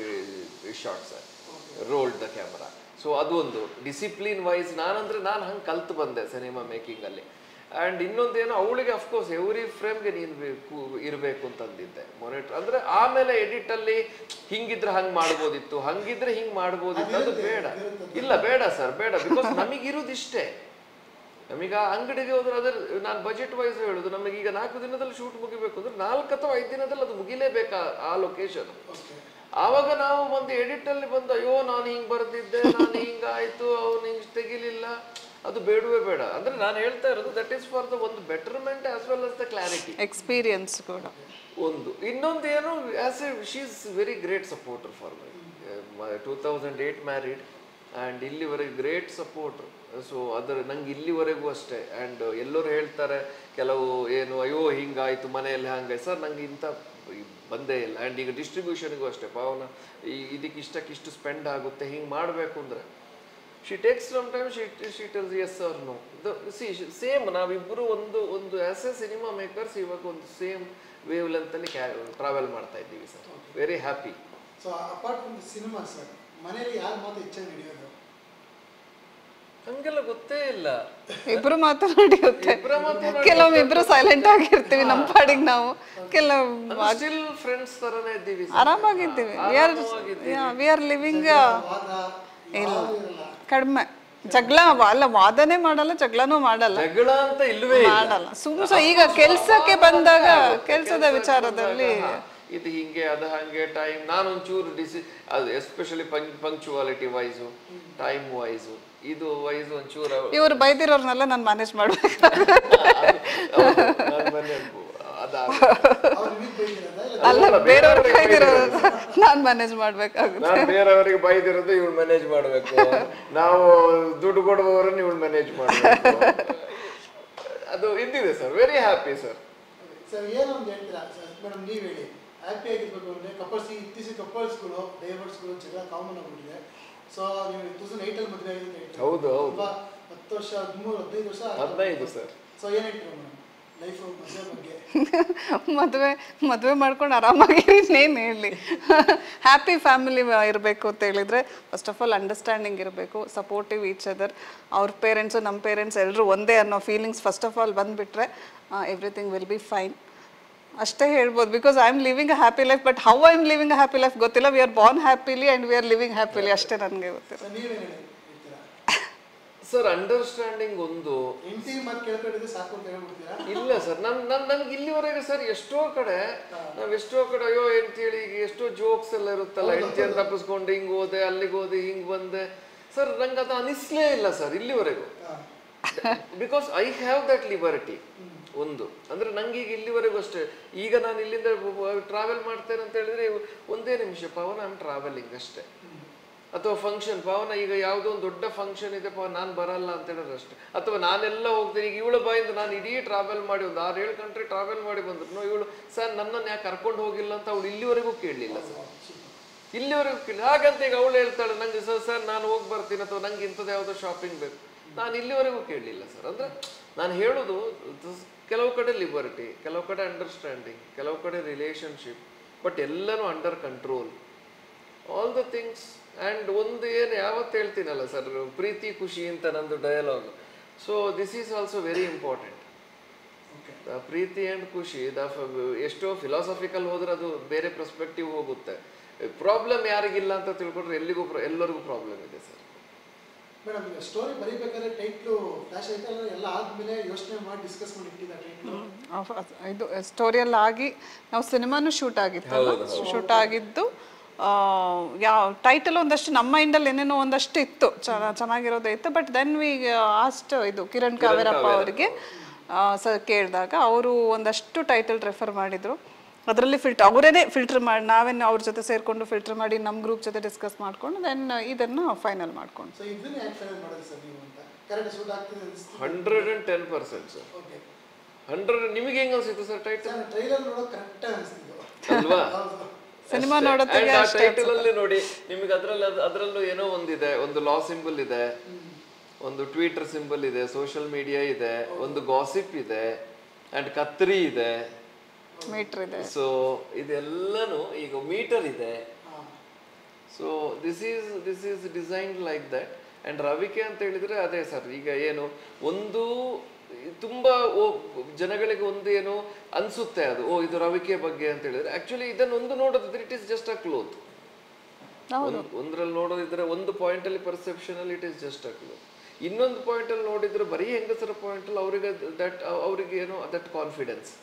short sir rolled the camera so ಅದು ಒಂದು ಡಿಸಿಪ್ಲಿನ್ ವೈಸ್ ನಾನಂದ್ರೆ ನಾನು ಹಂಗೆ ಕಲ್ತು ಬಂದೆ ಸಿನಿಮಾ ಮೇಕಿಂಗಲ್ಲಿ ಆ್ಯಂಡ್ ಇನ್ನೊಂದೇನು ಅವಳಿಗೆ ಅಫ್ಕೋರ್ಸ್ ಎವ್ರಿ ಫ್ರೇಮ್ಗೆ ನೀನು ಬೇಕು ಇರಬೇಕು ಅಂತಂದಿದ್ದೆ ಮೊನಿಟರ್ ಅಂದ್ರೆ ಆಮೇಲೆ ಎಡಿಟ್ ಅಲ್ಲಿ ಹಿಂಗಿದ್ರೆ ಹಂಗೆ ಮಾಡ್ಬೋದಿತ್ತು ಹಂಗಿದ್ರೆ ಹಿಂಗೆ ಮಾಡ್ಬೋದಿತ್ತು ಅದು ಬೇಡ ಇಲ್ಲ ಬೇಡ ಸರ್ ಬೇಡ ಬಿಕಾಸ್ ನಮಗಿರೋದಿಷ್ಟೇ ನಮೀಗ ಅಂಗಡಿಗೆ ಹೋದ್ರೆ ಅದ್ರ ನಾನು ಬಜೆಟ್ ವೈಸ್ ಹೇಳುದು ನಮಗೆ ಈಗ ನಾಲ್ಕು ದಿನದಲ್ಲಿ ಶೂಟ್ ಮುಗಿಬೇಕು ಅಂದ್ರೆ ನಾಲ್ಕು ಅಥವಾ ಐದು ದಿನದಲ್ಲಿ ಅದು ಮುಗಿಲೇಬೇಕಾ ಆ ಲೊಕೇಶನ್ ಆವಾಗ ನಾವು ಒಂದು ಎಡಿಟ್ ಅಲ್ಲಿ ಬಂದು ಅಯ್ಯೋ ನಾನು ಹಿಂಗ್ ಬರ್ದಿದ್ದೆ ನಾನು ಹಿಂಗಾಯ್ತು ಅವ್ನು ಹಿಂಗ್ ತೆಗಿಲಿಲ್ಲ ಅದು ಬೇಡವೇ ಬೇಡ ಅಂದ್ರೆ ನಾನು ಹೇಳ್ತಾ ಇರೋದು ದಟ್ ಈಸ್ ಫಾರ್ ದ ಒಂದು betterment as well as the clarity experience ಕೂಡ ಒಂದು ಇನ್ನೊಂದು ಏನು as a she is very great supporter for my two thousand eight married and ಇಲ್ಲಿವರೆಗೆ ಗ್ರೇಟ್ ಸಪೋರ್ಟರ್ ಸೊ ಅದರ ನಂಗೆ ಇಲ್ಲಿವರೆಗೂ ಅಷ್ಟೇ ಆ್ಯಂಡ್ ಎಲ್ಲರೂ ಹೇಳ್ತಾರೆ ಕೆಲವು ಏನು ಅಯ್ಯೋ ಹಿಂಗಾಯ್ತು ಮನೆಯಲ್ಲಿ ಹಂಗಾಯ್ತು ಸರ್ ನಂಗೆ ಇಂಥ ಈ ಬಂದೇ ಇಲ್ಲ ಆ್ಯಂಡ್ ಈಗ ಡಿಸ್ಟ್ರಿಬ್ಯೂಷನ್ಗೂ ಅಷ್ಟೇ ಪಾವನ ಈ ಇದಕ್ಕೆ ಇಷ್ಟಕ್ಕೆ ಇಷ್ಟು ಸ್ಪೆಂಡ್ ಆಗುತ್ತೆ ಹಿಂಗೆ ಮಾಡಬೇಕು ಅಂದರೆ she takes some time she she tells yes or no see same ನಾವಿಬ್ಬರು ಒಂದು ಒಂದು ಆಸ್ ಎ ಸಿನಿಮಾ ಮೇಕರ್ಸ್ ಇವಾಗ ಒಂದು ಸೇಮ್ ವೇವ್ ಲೆಂತಲ್ಲಿ ಟ್ರಾವೆಲ್ ಮಾಡ್ತಾ ಇದ್ದೀವಿ sir very happy so apart from the cinema sir ಮನೇಲಿ ಯಾರ ಮಾತು ಹೆಚ್ಚಾಗಿ ನಡೆಯೋದು ಹಂಗೆಲ್ಲ ಗೊತ್ತೇ ಇಲ್ಲ ಇಬ್ರು ಮಾತನಾಡಿ ಗೊತ್ತೆ ಇಬ್ರ ಮಾತನಾಡಿ ಕೆಲವೊಮ್ಮೆ ಇಬ್ರು ಸೈಲೆಂಟ್ ಆಗಿರ್ತೀವಿ ನಮ್ಮ ಪಾಡಿಗೆ ನಾವು ಕೆಲವು ಸ್ಟಿಲ್ ಫ್ರೆಂಡ್ಸ್ ತರನೇ ಇದ್ದೀವಿ sir. ಆರಾಮಾಗಿದ್ದೀವಿ we are we are living ವಾದ ಯಾವ್ದು ಇರಲ್ಲ ಕಡಿಮೆ ಜಗಳ ಅಲ್ಲ ವಾದನೆ ಮಾಡಲ್ಲ ಜಗಳನೂ ಮಾಡಲ್ಲ ಜಗಳ ಅಂತ ಇಲ್ವೇ ಇಲ್ಲ ಮಾಡಲ್ಲ ಸುಮ್ ಸೊ ಈಗ ಕೆಲ್ಸಕ್ಕೆ ಬಂದಾಗ ಕೆಲ್ಸದ ವಿಚಾರದಲ್ಲಿ ಇದು ಹಿಂಗೆ ಅದು ಹಂಗೆ ಟೈಮ್ ನಾನು ಒಂಚೂರು ಡಿಸಿ ಅದು especially punctuality wise time wise ಇದು ವೈಸು ಒಂಚೂರು ಇವ್ರು ಬೈದಿರೋರ್ನೆಲ್ಲ ನಾನು ಮ್ಯಾನೇಜ್ ಮಾಡ್ಬೇಕು ನಾನ್ ಮೊನ್ನೆ ಅದ ಅವ್ರು ನಿಮಗೆ ಬೈದಿರೋದ ಇಲ್ಲ ಅಲ್ಲ ಬೇರೆಯವ್ರು ಬೈದಿರೋರು ನಾನು ಮ್ಯಾನೇಜ್ ಮಾಡ್ಬೇಕಾಗುತ್ತೆ ನಾನು ಬೇರೆಯವರಿಗೆ ಬೈದಿರೋದು ಇವಳು ಮ್ಯಾನೇಜ್ ಮಾಡಬೇಕು ನಾವು ದುಡ್ಡು ಕೊಡುವವರನ್ನು ಇವಳು ಮ್ಯಾನೇಜ್ ಮಾಡಬೇಕು ಅದು ಇದ್ದಿದೆ sir very happy sir sir ಏನು ಅಂತ ಹೇಳ್ತೀರಾ ಸರ್ ಮೇಡಮ್ ನೀವು ಹೇಳಿ ಹ್ಯಾಪಿ ಆಗಿರ್ಬೇಕು ಅಂದರೆ ಕಪಲ್ಸ್ ಈ ಇತ್ತೀಚೆಗೆ ಕಪಲ್ಸ್ಗಳು ಡೈವರ್ಸ್ಗಳು ಜಗಳ ಕಾಮನ್ ಆಗ್ಬಿಟ್ಟಿದೆ ಸೊ ನೀವು ಟೂ ತೌಸಂಡ್ ಏಯ್ಟಲ್ಲಿ ಮದುವೆ ಆಗಿದೆ ಅಂತ ಹೇಳ್ತೀರಾ. ಹೌದು, ಹೌದು. ತುಂಬಾ ಹತ್ತು ವರ್ಷ ಹದಿಮೂರು ಹದಿನೈದು ವರ್ಷ ಹದಿನೈದು ಸರ್ ಸೊ ಏನು ಹೇಳ್ತೀರಾ ಮೇಡಮ್ ಲೈಫ್ ಮದುವೆ ಬಗ್ಗೆ ಮದುವೆ ಮದುವೆ ಮಾಡ್ಕೊಂಡು ಆರಾಮಾಗಿರಿ ಇನ್ನೇನು ಹೇಳಿ ಹ್ಯಾಪಿ ಫ್ಯಾಮಿಲಿ ಇರಬೇಕು ಅಂತ ಹೇಳಿದ್ರೆ ಫಸ್ಟ್ ಆಫ್ ಆಲ್ ಅಂಡರ್ಸ್ಟ್ಯಾಂಡಿಂಗ್ ಇರಬೇಕು ಸಪೋರ್ಟಿವ್ ಈಚ್ ಅದರ್ ಅವ್ರ ಪೇರೆಂಟ್ಸು ನಮ್ಮ ಪೇರೆಂಟ್ಸ್ ಎಲ್ಲರೂ ಒಂದೇ ಅನ್ನೋ ಫೀಲಿಂಗ್ಸ್ ಫಸ್ಟ್ ಆಫ್ ಆಲ್ ಬಂದುಬಿಟ್ರೆ ಎವ್ರಿಥಿಂಗ್ ವಿಲ್ ಬಿ ಫೈನ್ ಅಷ್ಟೇ ಹೇಳ್ಬೋದು because I am living a happy life but how I am living a happy life ಗೊತ್ತಿಲ್ಲ we are born happily and we are living happily ಅಷ್ಟೇ ನನಗೆ ಗೊತ್ತಿಲ್ಲ sir ನೀವೇನು ಹೇಳ್ತೀರಾ sir understanding ಒಂದು ಹೆಂಡತಿ ಮಾತು ಕೇಳ್ಕೊಂಡಿದ್ರೆ ಸಾಕು ಅಂತ ಹೇಳ್ಬಿಡ್ತೀರಾ ಇಲ್ಲ ಸರ್ ನಮ್ ನಮ್ ನಮ್ಗೆ ಇಲ್ಲಿವರೆಗೆ ಸರ್ ಎಷ್ಟೋ ಕಡೆ ನಾವ್ ಎಷ್ಟೋ ಕಡೆ ಅಯ್ಯೋ ಹೇಳಿ ಈಗ ಎಷ್ಟೋ ಜೋಕ್ಸ್ ಎಲ್ಲ ಇರುತ್ತಲ್ಲ ಹೆಂಡತಿಯನ್ನು ತಪ್ಪಿಸ್ಕೊಂಡು ಹಿಂಗ್ ಹೋದೆ ಅಲ್ಲಿಗೆ ಹೋದೆ ಹಿಂಗ್ ಬಂದೆ ಸರ್ ನಂಗೆ ಅದು ಅನಿಸ್ಲೇ ಇಲ್ಲ ಸರ್ ಇಲ್ಲಿವರೆಗೂ because I have that liberty ಒಂದು ಅಂದ್ರೆ ನಂಗೆ ಈಗ ಇಲ್ಲಿವರೆಗೂ ಅಷ್ಟೇ ಈಗ ನಾನು ಇಲ್ಲಿಂದ ಟ್ರಾವೆಲ್ ಮಾಡ್ತೇನೆ ಅಂತ ಹೇಳಿದ್ರೆ ಒಂದೇ ನಿಮಿಷ ಪವನ್ ಐ ಆಮ್ ಟ್ರಾವೆಲಿಂಗ್ ಅಷ್ಟೇ ಅಥವಾ ಫಂಕ್ಷನ್ ಪವನ ಈಗ ಯಾವುದೋ ಒಂದು ದೊಡ್ಡ ಫಂಕ್ಷನ್ ಇದೆ ಪವನ್ ನಾನು ಬರಲ್ಲ ಅಂತ ಹೇಳಿದ್ರೆ ಅಷ್ಟೇ ಅಥವಾ ನಾನೆಲ್ಲ ಹೋಗ್ತೀನಿ ಈಗ ಇವಳ ಬಾಯಿಂದ ನಾನು ಇಡೀ ಟ್ರಾವೆಲ್ ಮಾಡಿ ಒಂದು ಆರು ಏಳು ಕಂಟ್ರಿ ಟ್ರಾವೆಲ್ ಮಾಡಿ ಬಂದ್ರು ಇವಳು ಸರ್ ನನ್ನನ್ನು ಯಾಕೆ ಕರ್ಕೊಂಡು ಹೋಗಿಲ್ಲ ಅಂತ ಅವಳು ಇಲ್ಲಿವರೆಗೂ ಕೇಳಲಿಲ್ಲ ಸರ್ ಇಲ್ಲಿವರೆಗೂ ಕೇಳಿ ಹಾಗಂತ ಈಗ ಅವಳು ಹೇಳ್ತಾಳೆ ನಂಗೆ ಸರ್ ಸರ್ ನಾನು ಹೋಗಿ ಬರ್ತೀನಿ ಅಥವಾ ನಂಗೆ ಇಂಥದ್ದು ಯಾವುದೋ ಶಾಪಿಂಗ್ ಬೇಕು ನಾನು ಇಲ್ಲಿವರೆಗೂ ಕೇಳಲಿಲ್ಲ ಸರ್ ಅಂದರೆ ನಾನು ಹೇಳೋದು this- ಕೆಲವು ಕಡೆ ಲಿಬರ್ಟಿ ಕೆಲವು ಕಡೆ ಅಂಡರ್ಸ್ಟ್ಯಾಂಡಿಂಗ್ ಕೆಲವು ಕಡೆ ರಿಲೇಶನ್ಶಿಪ್ ಬಟ್ ಎಲ್ಲನೂ under control all the things and ಒಂದು ಏನು ಯಾವತ್ತು ಹೇಳ್ತೀನಲ್ಲ ಸರ್ ಪ್ರೀತಿ ಖುಷಿ ಅಂತ ನಂದು dialogue so this is also very important the preethi and khushi the ಎಷ್ಟೋ ಫಿಲಾಸಫಿಕಲ್ ಹೋದ್ರೆ ಅದು ಬೇರೆ ಪರ್ಸ್ಪೆಕ್ಟಿವ್ ಹೋಗುತ್ತೆ ಪ್ರಾಬ್ಲಮ್ ಯಾರಿಗಿಲ್ಲ ಅಂತ ತಿಳ್ಕೊಂಡ್ರೆ ಎಲ್ಲಿಗೂ ಪ್ರ- ಎಲ್ಲರಿಗೂ ಪ್ರಾಬ್ಲಮ್ ಇದೆ ಸರ್ ಮೇಡಮ್ ಈಗ ಸ್ಟೋರಿ ಬರೀಬೇಕಾದ್ರೆ ಟೈಟ್ಲು ಫ್ಲಾಶ್ ಆಯ್ತು ಅಂದ್ರೆ ಎಲ್ಲ ಆದ್ಮೇಲೆ ಯೋಚನೆ ಮಾಡಿ ಡಿಸ್ಕಸ್ ಮಾಡಿ ಇಟ್ಟಿದ್ದ ಟೈಟ್ಲು ಅಫ್- ಅದ್- ಇದು ಸ್ಟೋರಿಯಲ್ಲಿ ಆಗಿ ನಾವು ಸಿನಿಮಾನು ಶೂಟ್ ಆಗಿತ್ತು ಶೂಟ್ ಆಗಿದ್ದು ಯಾವ ಟೈಟಲ್ ಒಂದಷ್ಟು ನಮ್ಮ ಮೈಂಡಲ್ಲಿ ಏನೇನೋ ಒಂದಷ್ಟು ಇತ್ತು ಚೆನ್ನ- ಚೆನ್ನಾಗಿರೋದೇ ಇತ್ತು ಬಟ್ ದೆನ್ ವಿ ಆಸ್ಟ್ ಇದು ಕಿರಣ್ ಕಾವೇರಪ್ಪ ಅವರಿಗೆ ಸರ್ ಕೇಳಿದಾಗ ಅವರು ಒಂದಷ್ಟು ಟೈಟಲ್ ರೆಫರ್ ಮಾಡಿದರು ಅದರಲ್ಲಿ ಫಿಲ್ಟರ್ ಅವರೇನೆ ಫಿಲ್ಟರ್ ಮಾಡಿ ನಾವೇನು ಅವ್ರ ಜೊತೆ ಸೇರಿಕೊಂಡು ಫಿಲ್ಟರ್ ಮಾಡಿ ನಮ್ಮ ಗ್ರೂಪ್ ಜೊತೆ ಡಿಸ್ಕಸ್ ಮಾಡ್ಕೊಂಡು ದೆನ್ ಇದನ್ನು ಫೈನಲ್ ಮಾಡ್ಕೊಂಡು ಸೊ ಇದನ್ನ ಯಾಕೆ ಫೈನಲ್ ಮಾಡೋದು ಸರ್ ನೀವು ಅಂತ ಕರೆಕ್ಟ್ ಸೂಟ್ ಆಗ್ತಿದೆ ಅನಿಸ್ತು hundred and ten percent sir okay hundred ನಿಮಗೆ ಹೆಂಗೆ ಅನ್ಸಿತ್ತು ಸರ್ ಟೈಟಲ್ ಸರ್ ಟ್ರೈಲರ್ ನೋಡೋಕೆ ಕರೆಕ್ಟ್ ಅನಿಸ್ತಿದ್ದು ಅಲ್ವಾ ಹೌದು ಸಿನಿಮಾ ನೋಡೋತ್ತಿಗೆ ಟೈಟಲ್ ಅಲ್ಲಿ ನೋಡಿ ನಿಮಗೆ ಅದ್ರಲ್ಲಿ ಅದ್- ಅದ್ರಲ್ಲೂ ಏನೋ ಒಂದಿದೆ ಒಂದು ಲಾ ಸಿಂಬಲ್ ಇದೆ ಒಂದು ಟ್ವಿಟರ್ ಸಿಂಬಲ್ ಇದೆ ಸೋಷಿಯಲ್ ಮೀಡಿಯಾ ಇದೆ ಒಂದು ಗಾಸಿಪ್ ಇದೆ ಅಂಡ್ ಕತ್ರಿ ಇದೆ ಮೀಟ್ರ್ ಇದೆ ಸೊ ಇದೆಲ್ಲನೂ ಈಗ ಮೀಟರ್ ಇದೆ ಹಾಂ so this is this is design like that and ರವಿಕೆ ಅಂತ ಹೇಳಿದ್ರೆ ಅದೇ ಸರ್ ಈಗ ಏನು ಒಂದು ತುಂಬಾ ಓ ಜನಗಳಿಗೆ ಒಂದು ಏನು ಅನ್ಸುತ್ತೆ ಅದು ಓ ಇದು ರವಿಕೆ ಬಗ್ಗೆ ಅಂತ ಹೇಳಿದ್ರೆ ಆಕ್ಚುಲಿ ಇದನ್ನ ಒಂದು ನೋಡೋದಿದ್ರೆ it is just a cloth ಒಂದ್ರಲ್ಲಿ ನೋಡೋದಿದ್ರೆ ಒಂದು ಪಾಯಿಂಟ್ ಅಲ್ಲಿ ಪರ್ಸೆಪ್ಷನ್ ಅಲ್ಲಿ it is just a cloth ಇನ್ನೊಂದು ಪಾಯಿಂಟ್ ಅಲ್ಲಿ ನೋಡಿದ್ರೆ ಬರೀ ಹೆಂಗಸರ ಪಾಯಿಂಟ್ ಅಲ್ಲಿ ಅವರಿಗೆ ದಟ್ ಅವರಿಗೆ ಏನು ದಟ್ ಕಾನ್ಫಿಡೆನ್ಸ್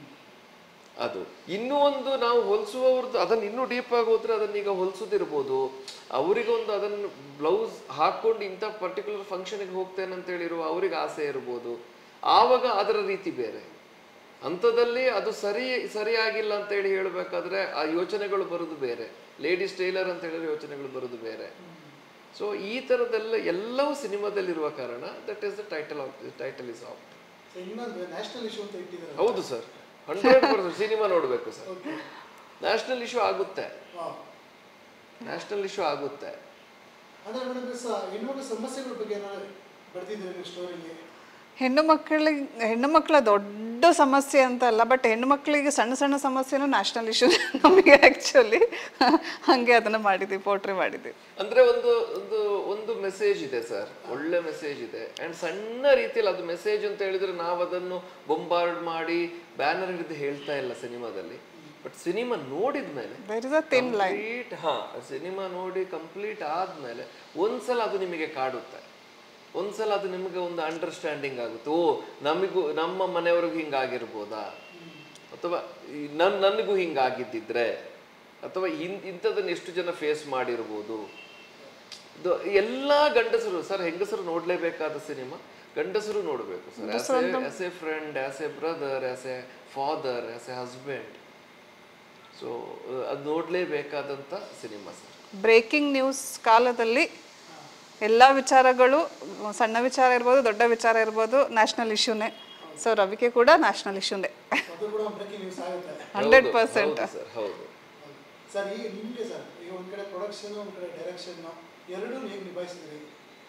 ಅದು ಇನ್ನೂ ಒಂದು ನಾವು ಹೊಲಿಸುವವ್ರದ್ದು ಅದನ್ನ ಇನ್ನೂ ಡೀಪ್ ಆಗಿ ಹೋದ್ರೆ ಅದನ್ನ ಈಗ ಹೊಲಿಸೋದಿರ್ಬೋದು ಅವರಿಗೊಂದು ಅದನ್ನು ಬ್ಲೌಸ್ ಹಾಕೊಂಡು ಇಂಥ ಪರ್ಟಿಕ್ಯುಲರ್ ಫಂಕ್ಷನ್ಗೆ ಹೋಗ್ತೇನೆ ಅಂತ ಹೇಳಿರುವ ಅವ್ರಿಗೆ ಆಸೆ ಇರ್ಬೋದು ಆವಾಗ ಅದರ ರೀತಿ ಬೇರೆ ಅಂಥದ್ದಲ್ಲಿ ಅದು ಸರಿ ಸರಿಯಾಗಿಲ್ಲ ಅಂತ ಹೇಳಿ ಹೇಳಬೇಕಾದ್ರೆ ಆ ಯೋಚನೆಗಳು ಬರೋದು ಬೇರೆ ಲೇಡೀಸ್ ಟೈಲರ್ ಅಂತ ಹೇಳಿದ್ರೆ ಯೋಚನೆಗಳು ಬರೋದು ಬೇರೆ ಸೊ ಈ ಥರದ್ದೆಲ್ಲ ಎಲ್ಲವೂ ಸಿನಿಮಾದಲ್ಲಿರುವ ಕಾರಣ that is the title of title is of so ಇನ್ನೊಂದು ನ್ಯಾಷನಲ್ ಇಶ್ಯೂ ಅಂತ ಇಟ್ಟಿದ್ದಾರೆ ಹೌದು ಸರ್ ಹಂಡ್ರೆಡ್ ಪರ್ಸೆಂಟ್ ಸಿನಿಮಾ ನೋಡಬೇಕು ಸರ್ ಓಕೆ ನ್ಯಾಷನಲ್ ಇಶ್ಯೂ ಆಗುತ್ತೆ ವಾವ್ ನ್ಯಾಷನಲ್ ಇಶ್ಯೂ ಆಗುತ್ತೆ ಅಂದರೆ ಮೇಡಮ್ ಸಹ ಹೆಣ್ಮಕ್ಳ ಸಮಸ್ಯೆಗಳ ಬಗ್ಗೆ ಏನಾದ್ರು ಬರ್ತಿದ್ದೀರಿ ನೀವು ಸ್ಟೋರಿಗೆ ಹೆಣ್ಣು ಮಕ್ಕಳಿಗೆ ಹೆಣ್ಣು ಮಕ್ಕಳ ದೊಡ್ಡ ಸಮಸ್ಯೆ ಅಂತ ಅಲ್ಲ ಬಟ್ ಹೆಣ್ಣು ಮಕ್ಕಳಿಗೆ ಸಣ್ಣ ಸಣ್ಣ ಸಮಸ್ಯೆನೂ ನ್ಯಾಷನಲ್ ಇಶ್ಯೂ ನಮಗೆ ಆ್ಯಕ್ಚುಲಿ ಹಾಗೆ ಅದನ್ನು ಮಾಡಿದ್ವಿ ಪೋಟ್ರಿ ಮಾಡಿದ್ವಿ ಅಂದ್ರೆ ಒಂದು ಒಂದು ಒಂದು ಮೆಸೇಜ್ ಇದೆ ಸರ್ ಒಳ್ಳೆ ಮೆಸೇಜ್ ಇದೆ ಅಂಡ್ ಸಣ್ಣ ರೀತಿಯಲ್ಲಿ ಅದು ಮೆಸೇಜ್ ಅಂತ ಹೇಳಿದ್ರೆ ನಾವು ಅದನ್ನು ಬೊಂಬಾರ್ಡ್ ಮಾಡಿ ಬ್ಯಾನರ್ ಹಿಡಿದು ಹೇಳ್ತಾ ಇಲ್ಲ ಸಿನಿಮಾದಲ್ಲಿ ಬಟ್ ಸಿನಿಮಾ ನೋಡಿದ ಮೇಲೆ there is a thin line complete ಹಾ ಸಿನಿಮಾ ನೋಡಿ ಕಂಪ್ಲೀಟ್ ಆದ್ಮೇಲೆ ಒಂದ್ಸಲ ಅದು ನಿಮಗೆ ಕಾಡುತ್ತೆ ಒಂದ್ಸಲ ಅದು ನಿಮಗೆ ಒಂದು ಅಂಡರ್ಸ್ಟ್ಯಾಂಡಿಂಗ್ ಆಗುತ್ತೆ ಓ ನಮಗೂ ನಮ್ಮ ಮನೆಯವ್ರಿಗೂ ಹಿಂಗಾಗಿರ್ಬೋದಾ ಅಥವಾ ಈ ನನ್ ನನಗೂ ಹಿಂಗಾಗಿದ್ದಿದ್ರೆ ಅಥವಾ ಇನ್ ಇಂಥದನ್ನ ಎಷ್ಟು ಜನ ಫೇಸ್ ಮಾಡಿರ್ಬೋದು ಇದು ಎಲ್ಲ ಗಂಡಸರು ಸರ್ ಹೆಂಗಸರು ನೋಡ್ಲೇಬೇಕಾದ ಸಿನಿಮಾ ಗಂಡಸರು ನೋಡಬೇಕು sir as a friend as a brother as a father as a husband so ಅದು ನೋಡಲೇಬೇಕಾದಂಥ ಸಿನಿಮಾ ಸರ್ ಬ್ರೇಕಿಂಗ್ ನ್ಯೂಸ್ ಕಾಲದಲ್ಲಿ ಎಲ್ಲ ವಿಚಾರಗಳು ಸಣ್ಣ ವಿಚಾರ ಇರ್ಬೋದು ದೊಡ್ಡ ವಿಚಾರ ಇರ್ಬೋದು ನ್ಯಾಷನಲ್ ಇಶ್ಯೂನೇ ಸೊ ರವಿಕೆ ಕೂಡ ನ್ಯಾಷನಲ್ ಇಶ್ಯೂನೇ ಅದು ಕೂಡ ಬ್ರೇಕಿಂಗ್ ನ್ಯೂಸ್ ಆಗುತ್ತೆ ಹಂಡ್ರೆಡ್ ಪರ್ಸೆಂಟ್ ಸರ್ ಹೌದು ಸರ್ ಈಗ ನಿಮಗೆ ಸರ್ ಈಗ ಒಂದು ಕಡೆ ಪ್ರೊಡಕ್ಷನ್ ಒಂದು ಕಡೆ ಡೈರೆಕ್ಷನ್ ಎರಡೂ ಹೇಗೆ ನಿಭಾಯಿಸಿದ್ರಿ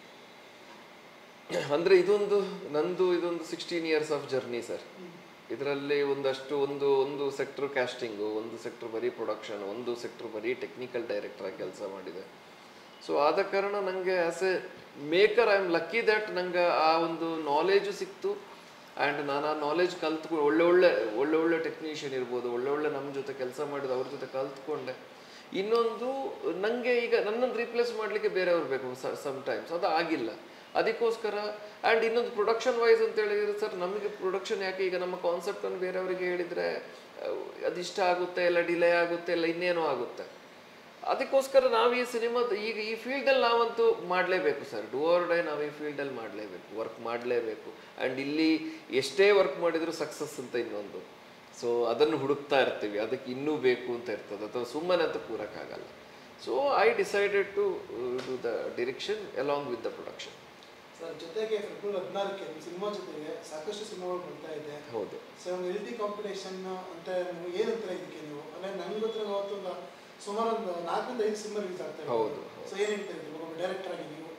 ಅಂದ್ರೆ ಇದೊಂದು ನಂದು ಇದೊಂದು sixteen years of journey sir ಇದರಲ್ಲಿ ಒಂದಷ್ಟು ಒಂದು ಒಂದು ಸೆಕ್ಟರ್ ಕ್ಯಾಸ್ಟಿಂಗು ಒಂದು ಸೆಕ್ಟರ್ ಬರೀ ಪ್ರೊಡಕ್ಷನ್ ಒಂದು ಸೆಕ್ಟರ್ ಬರೀ ಟೆಕ್ನಿಕಲ್ ಡೈರೆಕ್ಟರ್ ಆಗಿ ಕೆಲಸ ಮಾಡಿದೆ ಸೊ ಆದ ಕಾರಣ ನನಗೆ as a maker I am lucky that ನಂಗೆ ಆ ಒಂದು ನಾಲೆಜು ಸಿಕ್ತು ಆ್ಯಂಡ್ ನಾನು ಆ ನಾಲೆಜ್ ಕಲ್ತ್ಕೊಂಡು ಒಳ್ಳೆ ಒಳ್ಳೆ ಒಳ್ಳೆ ಒಳ್ಳೆ ಟೆಕ್ನಿಷಿಯನ್ ಇರ್ಬೋದು ಒಳ್ಳೆ ಒಳ್ಳೆ ನಮ್ಮ ಜೊತೆ ಕೆಲಸ ಮಾಡಿದ ಅವ್ರ ಜೊತೆ ಕಲ್ತ್ಕೊಂಡೆ ಇನ್ನೊಂದು ನನಗೆ ಈಗ ನನ್ನನ್ನು ರೀಪ್ಲೇಸ್ ಮಾಡಲಿಕ್ಕೆ ಬೇರೆಯವ್ರು ಬೇಕು ಸಮ್ ಟೈಮ್ಸ್ ಅದು ಆಗಿಲ್ಲ ಅದಕ್ಕೋಸ್ಕರ ಆ್ಯಂಡ್ ಇನ್ನೊಂದು ಪ್ರೊಡಕ್ಷನ್ ವೈಸ್ ಅಂತ ಹೇಳಿದ್ರೆ ಸರ್ ನಮಗೆ ಪ್ರೊಡಕ್ಷನ್ ಯಾಕೆ ಈಗ ನಮ್ಮ ಕಾನ್ಸೆಪ್ಟನ್ನು ಬೇರೆಯವರಿಗೆ ಹೇಳಿದರೆ ಅದಿಷ್ಟ ಆಗುತ್ತೆ ಇಲ್ಲ ಡಿಲೇ ಆಗುತ್ತೆ ಇಲ್ಲ ಇನ್ನೇನೋ ಆಗುತ್ತೆ ಅದಕ್ಕೋಸ್ಕರ ನಾವು ಈ ಸಿನಿಮಾದ ಈಗ ಈ ಫೀಲ್ಡಲ್ಲಿ ನಾವಂತೂ ಮಾಡಲೇಬೇಕು ಸರ್ ಡೂ ಆರ್ ಡೈ ನಾವು ಈ ಫೀಲ್ಡಲ್ಲಿ ಮಾಡಲೇಬೇಕು ವರ್ಕ್ ಮಾಡಲೇಬೇಕು ಆ್ಯಂಡ್ ಇಲ್ಲಿ ಎಷ್ಟೇ ವರ್ಕ್ ಮಾಡಿದರೂ ಸಕ್ಸಸ್ ಅಂತ ಇನ್ನೊಂದು ಸೊ ಅದನ್ನು ಹುಡುಕ್ತಾ ಇರ್ತೀವಿ ಅದಕ್ಕೆ ಇನ್ನೂ ಬೇಕು ಅಂತ ಇರ್ತದೆ ಅಥವಾ ಸುಮ್ಮನೆ ಅಂತ ಕೂರಕ್ಕಾಗಲ್ಲ so I decided to do the direction along with the production sir ಜೊತೆಗೆ ಫೆಬ್ರವರಿ ಹದಿನಾರಕ್ಕೆ ನಿಮ್ಮ ಸಿನಿಮಾ ಜೊತೆಗೆ ಸಾಕಷ್ಟು ಸಿನಿಮಾಗಳು ಬರ್ತಾ ಇದೆ ಹೌದು ಸೊ ಒಂದು ಹೆಲ್ತಿ ಕಾಂಪಿಟೇಷನ್ ಅಂತ ನೀವು ಏನಂತಾರೆ ಇದಕ್ಕೆ ನೀವು ಅಂದರೆ ನನಗೆ ಗೊತ್ತಿರೋ ಅವತ್ತೊಂದು ಸುಮಾರು ಒಂದು ನಾಲ್ಕರಿಂದ ಐದು ಸಿನಿಮಾ ರಿಲೀಸ್ ಆಗ್ತಾ ಇದೆ ಹೌದು, ಸೊ ಏನು ಹೇಳ್ತಾ ಇದ್ದೀವಿ ಒಬ್ಬ ಡೈರೆಕ್ಟರ್ ಆಗಿ ನೀವು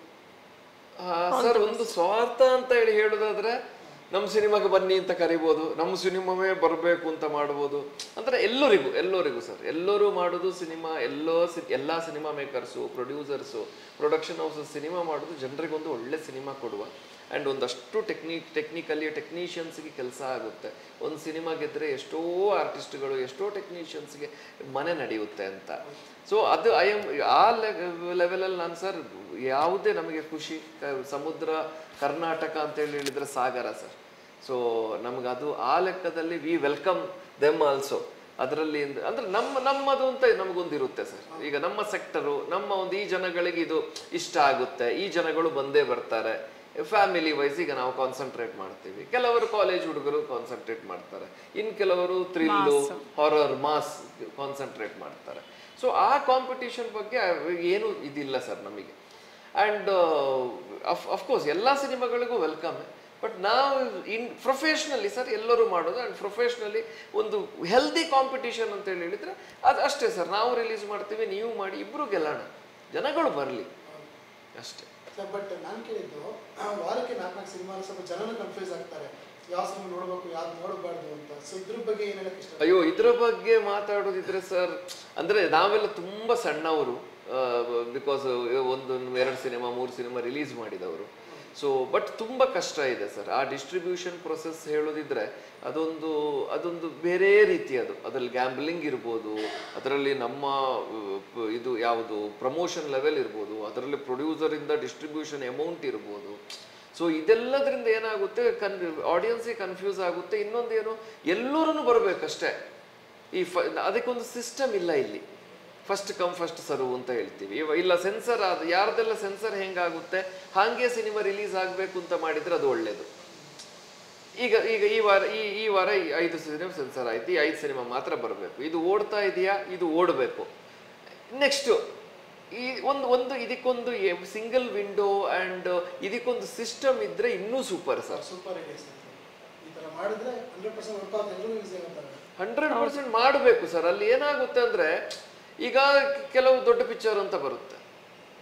ಸರ್ ಒಂದು ಸ್ವಾರ್ಥ ಅಂತ ಹೇಳಿ ಹೇಳೋದಾದ್ರೆ ನಮ್ಮ ಸಿನಿಮಾಗೆ ಬನ್ನಿ ಅಂತ ಕರಿಬೋದು ನಮ್ಮ ಸಿನಿಮಾವೇ ಬರಬೇಕು ಅಂತ ಮಾಡ್ಬೋದು ಅಂದ್ರೆ ಎಲ್ಲರಿಗೂ ಎಲ್ಲರಿಗೂ ಸರ್ ಎಲ್ಲರೂ ಮಾಡೋದು ಸಿನಿಮಾ ಎಲ್ಲೋ ಸಿ ಎಲ್ಲ cinema makers producers production houses cinema ಮಾಡೋದು ಜನರಿಗೊಂದು ಒಳ್ಳೆ ಸಿನಿಮಾ ಕೊಡುವ ಆ್ಯಂಡ್ ಒಂದಷ್ಟು ಟೆಕ್ನಿಕ್ ಟೆಕ್ನಿಕಲಿ ಟೆಕ್ನಿಷಿಯನ್ಸ್ಗೆ ಕೆಲಸ ಆಗುತ್ತೆ ಒಂದು ಸಿನಿಮಾ ಗೆದ್ದರೆ ಎಷ್ಟೋ ಆರ್ಟಿಸ್ಟ್ಗಳು ಎಷ್ಟೋ ಟೆಕ್ನಿಷಿಯನ್ಸ್ಗೆ ಮನೆ ನಡೆಯುತ್ತೆ ಅಂತ ಸೊ ಅದು ಐ ಎಮ್ ಆ ಲೆವೆಲಲ್ಲಿ ನಾನು ಸರ್ ಯಾವುದೇ ನಮಗೆ ಖುಷಿ ಕ- ಸಮುದ್ರ ಕರ್ನಾಟಕ ಅಂತ ಹೇಳಿ ಹೇಳಿದ್ರೆ ಸಾಗರ ಸರ್ ಸೊ ನಮ್ಗೆ ಅದು ಆ ಲೆಕ್ಕದಲ್ಲಿ ವಿ ವೆಲ್ಕಮ್ ದೆಮ್ ಆಲ್ಸೋ ಅದರಲ್ಲಿ ಇಂದ- ಅಂದ್ರೆ ನಮ್ಮ ನಮ್ಮದು ಅಂತ ನಮಗೊಂದಿರುತ್ತೆ ಸರ್ ಈಗ ನಮ್ಮ ಸೆಕ್ಟರು ನಮ್ಮ ಒಂದು ಈ ಜನಗಳಿಗೆ ಇದು ಇಷ್ಟ ಆಗುತ್ತೆ ಈ ಜನಗಳು ಬಂದೇ ಬರ್ತಾರೆ ಫ್ಯಾಮಿಲಿ ವೈಸ್ ಈಗ ನಾವು ಕಾನ್ಸಂಟ್ರೇಟ್ ಮಾಡ್ತೀವಿ ಕೆಲವರು ಕಾಲೇಜ್ ಹುಡುಗರು ಕಾನ್ಸಂಟ್ರೇಟ್ ಮಾಡ್ತಾರೆ ಇನ್ನು ಕೆಲವರು ಥ್ರಿಲ್ಲು ಹಾರರ್ ಮಾಸ್ ಕಾನ್ಸಂಟ್ರೇಟ್ ಮಾಡ್ತಾರೆ ಸೊ ಆ ಕಾಂಪಿಟಿಷನ್ ಬಗ್ಗೆ ಏನು ಇದಿಲ್ಲ ಸರ್ ನಮಗೆ ಆ್ಯಂಡ್ ಅಫ್ಕೋರ್ಸ್ ಎಲ್ಲ ಸಿನಿಮಾಗಳಿಗೂ ವೆಲ್ಕಮ್ ಬಟ್ ನಾವು ಇನ್ ಪ್ರೊಫೆಷ್ನಲಿ ಸರ್ ಎಲ್ಲರೂ ಮಾಡೋದು ಆ್ಯಂಡ್ ಪ್ರೊಫೆಷ್ನಲಿ ಒಂದು ಹೆಲ್ದಿ ಕಾಂಪಿಟಿಷನ್ ಅಂತ ಹೇಳಿ ಹೇಳಿದ್ರೆ ಅದು ಅಷ್ಟೇ ಸರ್ ನಾವು ರಿಲೀಸ್ ಮಾಡ್ತೀವಿ ನೀವು ಮಾಡಿ ಇಬ್ಬರು ಗೆಲ್ಲೋಣ ಜನಗಳು ಬರಲಿ ಅಷ್ಟೇ ಸರ್ ಬಟ್ ನಾನು ಕೇಳಿದ್ದು ಆ, ವಾರಕ್ಕೆ ನಾಲ್ಕು ನಾಲ್ಕು ಸಿನಿಮಾ ಸ್ವಲ್ಪ ಜನನು ಕನ್ಫ್ಯೂಸ್ ಆಗ್ತಾರೆ ಯಾವ ಸಿನಿಮಾ ನೋಡಬೇಕು ಯಾವ್ದು ನೋಡಬಾರ್ದು ಅಂತ ಸೊ ಇದ್ರ ಬಗ್ಗೆ ಏನು ಹೇಳಕ್ಕೆ ಇಷ್ಟ ಅಯ್ಯೋ ಇದ್ರ ಬಗ್ಗೆ ಮಾತಾಡೋದಿದ್ರೆ ಸರ್ ಅಂದ್ರೆ ನಾವೆಲ್ಲ ತುಂಬಾ ಸಣ್ಣವರು ಬಿಕಾಸ್ ಒಂದು ಎರಡು ಸಿನಿಮಾ ಮೂರು ಸಿನಿಮಾ ರಿಲೀಸ್ ಮಾಡಿದವರು ಸೊ ಬಟ್ ತುಂಬ ಕಷ್ಟ ಇದೆ ಸರ್ ಆ ಡಿಸ್ಟ್ರಿಬ್ಯೂಷನ್ ಪ್ರೊಸೆಸ್ ಹೇಳೋದಿದ್ರೆ ಅದೊಂದು ಅದೊಂದು ಬೇರೆ ರೀತಿ ಅದು ಅದರಲ್ಲಿ ಗ್ಯಾಂಬ್ಲಿಂಗ್ ಇರ್ಬೋದು ಅದರಲ್ಲಿ ನಮ್ಮ ಅಹ್, ಪ- ಇದು ಯಾವುದು ಪ್ರಮೋಷನ್ ಲೆವೆಲ್ ಇರ್ಬೋದು ಅದರಲ್ಲಿ ಪ್ರೊಡ್ಯೂಸರಿಂದ ಡಿಸ್ಟ್ರಿಬ್ಯೂಷನ್ ಅಮೌಂಟ್ ಇರ್ಬೋದು ಸೊ ಇದೆಲ್ಲದರಿಂದ ಏನಾಗುತ್ತೆ ಕನ್ ಆಡಿಯನ್ಸಿಗೆ ಕನ್ಫ್ಯೂಸ್ ಆಗುತ್ತೆ ಇನ್ನೊಂದೇನು ಎಲ್ಲರೂ ಬರಬೇಕಷ್ಟೇ ಈ ಫ ಅದಕ್ಕೊಂದು ಸಿಸ್ಟಮ್ ಇಲ್ಲ ಇಲ್ಲಿ ಫಸ್ಟ್ ಕಮ್ ಫಸ್ಟ್ ಸರ್ವ್ ಅಂತ ಹೇಳ್ತೀವಿ ಇವ ಇಲ್ಲ ಸೆನ್ಸರ್ ಅದು ಯಾರ್ದೆಲ್ಲ ಸೆನ್ಸರ್ ಹೆಂಗಾಗುತ್ತೆ ಹಾಗೆ ಸಿನಿಮಾ ರಿಲೀಸ್ ಆಗಬೇಕು ಅಂತ ಮಾಡಿದ್ರೆ ಅದು ಒಳ್ಳೇದು ಈಗ ಈಗ ಈ ವಾರ ಈ ಈ ವಾರ ಈ ಐದು ಸಿನಿಮಾ ಸೆನ್ಸರ್ ಆಯ್ತು ಈ ಐದು ಸಿನಿಮಾ ಮಾತ್ರ ಬರಬೇಕು ಇದು ಓಡ್ತಾ ಇದೆಯಾ ಇದು ಓಡಬೇಕು ನೆಕ್ಸ್ಟು ಈ ಒಂದು ಒಂದು ಇದಕ್ಕೊಂದು ಸಿಂಗಲ್ ವಿಂಡೋ ಆ್ಯಂಡ್ ಇದಕ್ಕೊಂದು ಸಿಸ್ಟಮ್ ಇದ್ರೆ ಇನ್ನೂ ಸೂಪರ್ ಸರ್ ಸೂಪರ್ ಇದೆ ಸರ್ ಈ ಥರ ಮಾಡಿದ್ರೆ ಹಂಡ್ರೆಡ್ ಪರ್ಸೆಂಟ್ ವರ್ಕ್ ಆಗುತ್ತೆ ಎಲ್ಲರೂ ಯೂಸ್ ಆಗುತ್ತಾರೆ ಹಂಡ್ರೆಡ್ ಪರ್ಸೆಂಟ್ ಮಾಡಬೇಕು ಸರ್ ಅಲ್ಲಿ ಏನಾಗುತ್ತೆ ಅಂದ್ರೆ ಈಗ ಕೆಲವು ದೊಡ್ಡ ಪಿಕ್ಚರ್ ಅಂತ ಬರುತ್ತೆ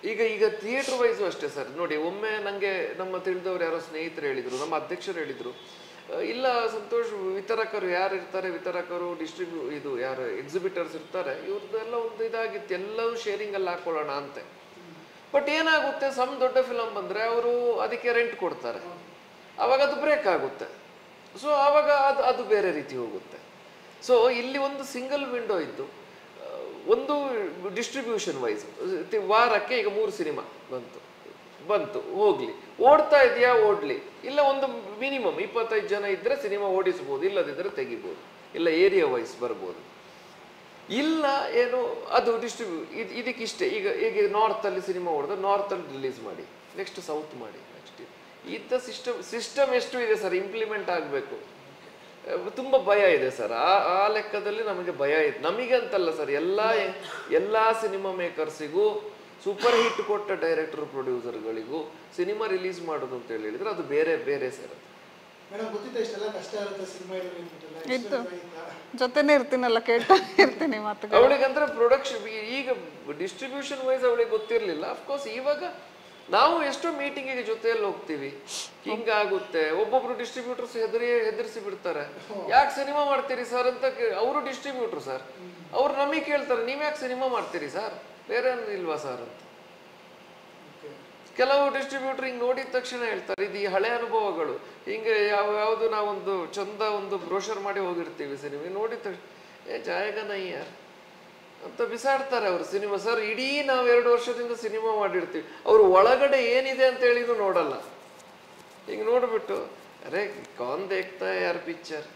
ಈಗ ಈಗ ಥಿಯೇಟರ್ ವೈಸು ಅಷ್ಟೇ ಸರ್ ನೋಡಿ ಒಮ್ಮೆ ನನಗೆ ನಮ್ಮ ತಿಳಿದವರು ಯಾರೋ ಸ್ನೇಹಿತರು ಹೇಳಿದರು ನಮ್ಮ ಅಧ್ಯಕ್ಷರು ಹೇಳಿದರು ಆ, ಇಲ್ಲ ಸಂತೋಷ್ ವಿತರಕರು ಯಾರು ಇರ್ತಾರೆ ವಿತರಕರು ಡಿಸ್ಟ್ರಿಬ್ಯೂ ಇದು ಯಾರು ಎಕ್ಸಿಬಿಟರ್ಸ್ ಇರ್ತಾರೆ ಇವ್ರದ್ದೆಲ್ಲ ಒಂದು ಇದಾಗಿತ್ತು ಎಲ್ಲವೂ ಶೇರಿಂಗಲ್ಲಿ ಹಾಕೊಳ್ಳೋಣ ಅಂತೆ ಬಟ್ ಏನಾಗುತ್ತೆ ಸಮ್ ದೊಡ್ಡ ಫಿಲಮ್ ಬಂದರೆ ಅವರು ಅದಕ್ಕೆ ರೆಂಟ್ ಕೊಡ್ತಾರೆ ಆವಾಗ ಅದು ಬ್ರೇಕ್ ಆಗುತ್ತೆ ಸೊ ಆವಾಗ ಅದು ಅದು ಬೇರೆ ರೀತಿ ಹೋಗುತ್ತೆ ಸೊ ಇಲ್ಲಿ ಒಂದು ಸಿಂಗಲ್ ವಿಂಡೋ ಇದ್ದು ಆ, ಒಂದು ಡಿಸ್ಟ್ರಿಬ್ಯೂಷನ್ ವೈಸ್ ವಾರಕ್ಕೆ ಈಗ ಮೂರು ಸಿನಿಮಾ ಬಂತು ಬಂತು ಹೋಗ್ಲಿ ಓಡ್ತಾ ಇದೆಯಾ ಓಡ್ಲಿ ಇಲ್ಲ ಒಂದು ಮಿನಿಮಮ್ ಇಪ್ಪತ್ತೈದು ಜನ ಇದ್ರೆ ಸಿನಿಮಾ ಓಡಿಸ್ಬೋದು ಇಲ್ಲದಿದ್ರೆ ತೆಗಿಬೋದು ಇಲ್ಲ ಏರಿಯಾ ವೈಸ್ ಬರ್ಬೋದು ಇಲ್ಲ ಏನು ಅದು ಡಿಸ್ಟ್ರಿಬ್ಯೂ ಇದು ಇದಕ್ಕಿಷ್ಟೇ ಈಗ ಈಗ ನಾರ್ತಲ್ಲಿ ಸಿನಿಮಾ ಹೊಡೆದ್ರೆ ನಾರ್ತಲ್ಲಿ ರಿಲೀಸ್ ಮಾಡಿ ನೆಕ್ಸ್ಟ್ ಸೌತ್ ಮಾಡಿ ನೆಕ್ಸ್ಟ್ ಇದ್ದ ಸಿಸ್ಟಮ್ ಸಿಸ್ಟಮ್ ಎಷ್ಟು ಇದೆ ಸರ್ ಇಂಪ್ಲಿಮೆಂಟ್ ಆಗಬೇಕು ತುಂಬ ಭಯ ಇದೆ ಸರ್ ಆ ಆ ಲೆಕ್ಕದಲ್ಲಿ ನಮಗೆ ಭಯ ಇದೆ ನಮಗೆ ಅಂತಲ್ಲ ಸರ್ ಎಲ್ಲ ಎಲ್ಲ ಸಿನಿಮಾ ಮೇಕರ್ಸಿಗೂ ಸೂಪರ್ ಹಿಟ್ ಕೊಟ್ಟ ಡೈರೆಕ್ಟರ್ ಪ್ರೊಡ್ಯೂಸರ್ಗಳಿಗೂ ಸಿನಿಮಾ ರಿಲೀಸ್ ಮಾಡೋದು ಅಂತ ಹೇಳಿದ್ರೆ ಅದು ಬೇರೆ ಬೇರೆ ಸರ್ ಅದು ಮೇಡಮ್ ಗೊತ್ತಿದ್ದ ಇಷ್ಟೆಲ್ಲ ಕಷ್ಟ ಇರುತ್ತೆ ಸಿನಿಮಾ ಇರೋದು ಅಂದ್ಬಿಟ್ಟಲ್ಲ ಇತ್ತು. ಎಷ್ಟು ಇತ್ತ? ಜೊತೆನೇ ಇರ್ತೀನಲ್ಲ ಕೇಳ್ತಾ ಇರ್ತೀನಿ ಮಾತುಗಳು ಅವಳಿಗಂದ್ರೆ ಪ್ರೊಡಕ್ಷನ್ ಈಗ ಡಿಸ್ಟ್ರಿಬ್ಯೂಷನ್ ವೈಸ್ ಅವಳಿಗೆ ಗೊತ್ತಿರಲಿಲ್ಲ ಅಫ್ಕೋರ್ಸ್ ಇವಾಗ ನಾವು ಎಷ್ಟೋ ಮೀಟಿಂಗಿಗೆ ಜೊತೆಯಲ್ಲಿ ಹೋಗ್ತೀವಿ ಹಿಂಗಾಗುತ್ತೆ ಒಬ್ಬೊಬ್ರು ಡಿಸ್ಟ್ರಿಬ್ಯೂಟರ್ಸ್ ಹೆದರಿ ಹೆದರಿಸಿ ಬಿಡ್ತಾರೆ ಯಾಕೆ ಸಿನಿಮಾ ಮಾಡ್ತೀರಿ ಸರ್ ಅಂತ ಅವರು ಡಿಸ್ಟ್ರಿಬ್ಯೂಟರ್ ಸರ್ ಅವ್ರು ನಮಗೆ ಕೇಳ್ತಾರೆ ನೀವ್ ಯಾಕೆ ಸಿನಿಮಾ ಮಾಡ್ತೀರಿ ಸರ್ ಬೇರೆ ಏನ್ ಇಲ್ವಾ ಸರ್ ಅಂತ Okay. ಕೆಲವು ಡಿಸ್ಟ್ರಿಬ್ಯೂಟರ್ ಹಿಂಗೆ ನೋಡಿದ ತಕ್ಷಣ ಹೇಳ್ತಾರೆ ಇದು ಈ ಹಳೆ ಅನುಭವಗಳು ಹಿಂಗೆ ಯಾವ ಯಾವುದು ನಾವೊಂದು ಚಂದ ಒಂದು ಬ್ರೋಷರ್ ಮಾಡಿ ಹೋಗಿರ್ತೀವಿ ಸಿನಿಮಾ ನೋಡಿದ ತಕ್ಷಣ ಏ ಜಾಯಗ ನೈ ಯಾರ್ ಅಂತ ಬಿಸಾಡ್ತಾರೆ ಅವರು ಸಿನಿಮಾ ಸರ್ ಇಡೀ ನಾವು ಎರಡು ವರ್ಷದಿಂದ ಸಿನಿಮಾ ಮಾಡಿರ್ತೀವಿ ಅವ್ರು ಒಳಗಡೆ ಏನಿದೆ ಅಂತ ಹೇಳಿದ್ರು ನೋಡಲ್ಲ ಹಿಂಗೆ ನೋಡ್ಬಿಟ್ಟು ಅರೆ ಕಾನ್ ದೇಖ್ತಾ ಯಾರ್ ಪಿಕ್ಚರ್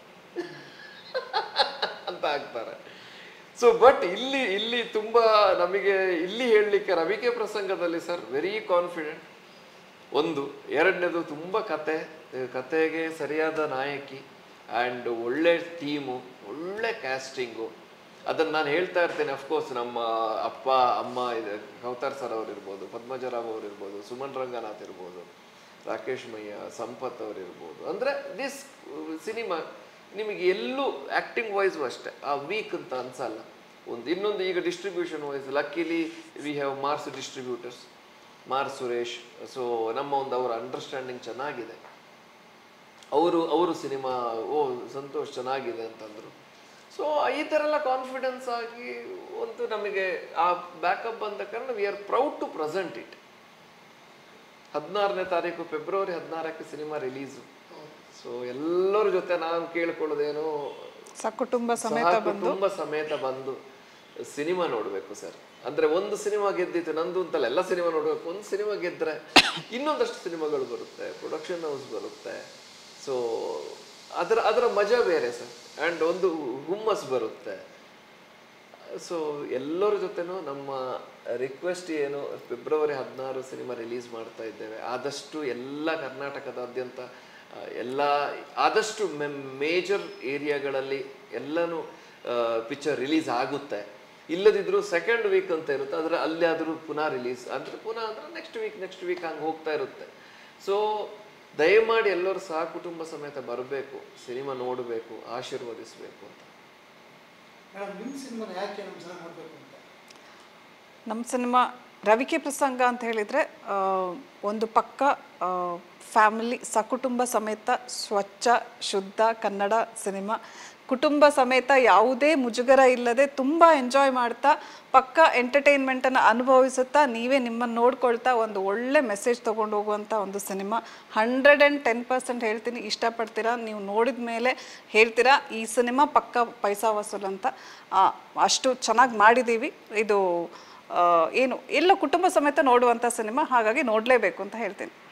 ಅಂತ ಆಗ್ತಾರೆ ಸೊ ಬಟ್ ಇಲ್ಲಿ ಇಲ್ಲಿ ತುಂಬಾ ನಮಗೆ ಇಲ್ಲಿ ಹೇಳಲಿಕ್ಕೆ ರವಿಕೆ ಪ್ರಸಂಗದಲ್ಲಿ ಸರ್ ವೆರಿ ಕಾನ್ಫಿಡೆಂಟ್ ಒಂದು ಎರಡನೇದು ತುಂಬ ಕತೆ ಕತೆಗೆ ಸರಿಯಾದ ನಾಯಕಿ ಆ್ಯಂಡ್ ಒಳ್ಳೆ ಟೀಮು ಒಳ್ಳೆ ಕ್ಯಾಸ್ಟಿಂಗು ಅದನ್ನು ನಾನು ಹೇಳ್ತಾ ಇರ್ತೇನೆ ಅಫ್ಕೋರ್ಸ್ ನಮ್ಮ ಅಪ್ಪ ಅಮ್ಮ ಇದೆ ಕೌತಾರ್ ಸರ್ ಅವ್ರು ಇರ್ಬೋದು ಪದ್ಮಜರಾವ್ ಅವ್ರು ಇರ್ಬೋದು ಸುಮನ್ ರಂಗನಾಥ್ ಇರ್ಬೋದು ರಾಕೇಶ್ ಮಯ್ಯ ಸಂಪತ್ ಅವ್ರು ಇರ್ಬೋದು ಅಂದರೆ ದಿಸ್ ಸಿನಿಮಾ ನಿಮಗೆ ಎಲ್ಲೂ ಆ್ಯಕ್ಟಿಂಗ್ ವೈಸು ಅಷ್ಟೇ ಆ ವೀಕ್ ಅಂತ ಅನ್ಸಲ್ಲ ಒಂದು ಇನ್ನೊಂದು ಈಗ distribution wise luckily we have Mars distributors ಮಾರ್ ಸುರೇಶ್ ಸೊ ನಮ್ಮ ಒಂದು ಅವರ ಅಂಡರ್ಸ್ಟ್ಯಾಂಡಿಂಗ್ ಚೆನ್ನಾಗಿದೆ ಅವರು ಅವರು ಸಿನಿಮಾ ಓ ಸಂತೋಷ್ ಚೆನ್ನಾಗಿದೆ ಅಂತಂದರು ಸೊ ಈ ಥರ ಎಲ್ಲ ಕಾನ್ಫಿಡೆನ್ಸ್ ಆಗಿ ಒಂದು ನಮಗೆ ಆ ಬ್ಯಾಕಪ್ ಬಂದ ಕಾರಣ we are proud to present it ಹದಿನಾರನೇ ತಾರೀಕು ಫೆಬ್ರವರಿ ಹದಿನಾರಕ್ಕೆ ಸಿನಿಮಾ ರಿಲೀಸು ಸೊ ಎಲ್ಲರ ಜೊತೆ ನಾನು ಕೇಳ್ಕೊಳ್ಳೋದೇನು ಸಕುಟುಂಬ ಸಮೇತ ಬಂದು ಕುಟುಂಬ ಸಮೇತ ಬಂದು ಸಿನಿಮಾ ನೋಡಬೇಕು ಸರ್ ಅಂದ್ರೆ ಒಂದು ಸಿನಿಮಾ ಗೆದ್ದಿತ್ತು ನಂದು ಅಂತಲ್ಲ ಎಲ್ಲ ಸಿನಿಮಾ ನೋಡ್ಬೇಕು ಒಂದು ಸಿನಿಮಾ ಗೆದ್ರೆ ಇನ್ನೊಂದಷ್ಟು ಸಿನಿಮಾಗಳು ಬರುತ್ತೆ ಪ್ರೊಡಕ್ಷನ್ ಹೌಸ್ ಬರುತ್ತೆ ಸೊ ಅದರ ಅದರ ಮಜಾ ಬೇರೆ ಸರ್ ಆ್ಯಂಡ್ ಒಂದು ಹುಮ್ಮಸ್ ಬರುತ್ತೆ ಸೊ ಎಲ್ಲರ ಜೊತೆನೂ ನಮ್ಮ ರಿಕ್ವೆಸ್ಟ್ ಏನು ಫೆಬ್ರವರಿ ಹದಿನಾರು ಸಿನಿಮಾ ರಿಲೀಸ್ ಮಾಡ್ತಾ ಇದ್ದೇವೆ ಆದಷ್ಟು ಎಲ್ಲ ಕರ್ನಾಟಕದಾದ್ಯಂತ ಆ, ಎಲ್ಲ ಆದಷ್ಟು ಮೇಜರ್ ಏರಿಯಾಗಳಲ್ಲಿ ಎಲ್ಲನೂ ಪಿಕ್ಚರ್ ರಿಲೀಸ್ ಆಗುತ್ತೆ ಇಲ್ಲದಿದ್ರೂ ಸೆಕೆಂಡ್ ವೀಕ್ ಅಂತ ಇರುತ್ತೆ ಆದರೆ ಅಲ್ಲಿ ಆದರೂ ಪುನಃ ರಿಲೀಸ್ ಅಂದರೆ ಪುನಃ ಅಂದರೆ ನೆಕ್ಸ್ಟ್ ವೀಕ್ ನೆಕ್ಸ್ಟ್ ವೀಕ್ ಹಂಗೆ ಹೋಗ್ತಾ ಇರುತ್ತೆ ಸೊ ದಯಮಾಡಿ ಎಲ್ಲರೂ ಸಹ ಕುಟುಂಬ ಸಮೇತ ಬರಬೇಕು ಸಿನಿಮಾ ನೋಡಬೇಕು ಆಶೀರ್ವದಿಸಬೇಕು ಅಂತ ಮೇಡಮ್ ನಿಮ್ಮ ಸಿನಿಮಾನ ಯಾಕೆ ನಮ್ಮ ಜನ ನೋಡಬೇಕು ಅಂತ ನಮ್ಮ ಸಿನಿಮಾ ರವಿಕೆ ಪ್ರಸಂಗ ಅಂತ ಹೇಳಿದರೆ ಒಂದು ಪಕ್ಕ ಫ್ಯಾಮಿಲಿ ಸಕುಟುಂಬ ಸಮೇತ ಸ್ವಚ್ಛ ಶುದ್ಧ ಕನ್ನಡ ಸಿನಿಮಾ ಕುಟುಂಬ ಸಮೇತ ಯಾವುದೇ ಮುಜುಗರ ಇಲ್ಲದೆ ತುಂಬ ಎಂಜಾಯ್ ಮಾಡ್ತಾ ಪಕ್ಕ ಎಂಟರ್ಟೈನ್ಮೆಂಟನ್ನು ಅನುಭವಿಸುತ್ತಾ ನೀವೇ ನಿಮ್ಮನ್ನು ನೋಡ್ಕೊಳ್ತಾ ಒಂದು ಒಳ್ಳೆ ಮೆಸೇಜ್ ತೊಗೊಂಡು ಹೋಗುವಂಥ ಒಂದು cinema hundred and ten percent ಹೇಳ್ತೀನಿ ಇಷ್ಟಪಡ್ತೀರಾ ನೀವು ನೋಡಿದ ಮೇಲೆ ಹೇಳ್ತೀರಾ ಈ ಸಿನಿಮಾ ಪಕ್ಕ ಪೈಸಾ ವಸೂಲ್ ಅಂತ ಆ, ಅಷ್ಟು ಚೆನ್ನಾಗಿ ಮಾಡಿದ್ದೀವಿ ಇದು ಆ, ಏನು ಎಲ್ಲ ಕುಟುಂಬ ಸಮೇತ ನೋಡುವಂಥ ಸಿನಿಮಾ ಹಾಗಾಗಿ ನೋಡಲೇಬೇಕು ಅಂತ ಹೇಳ್ತೀನಿ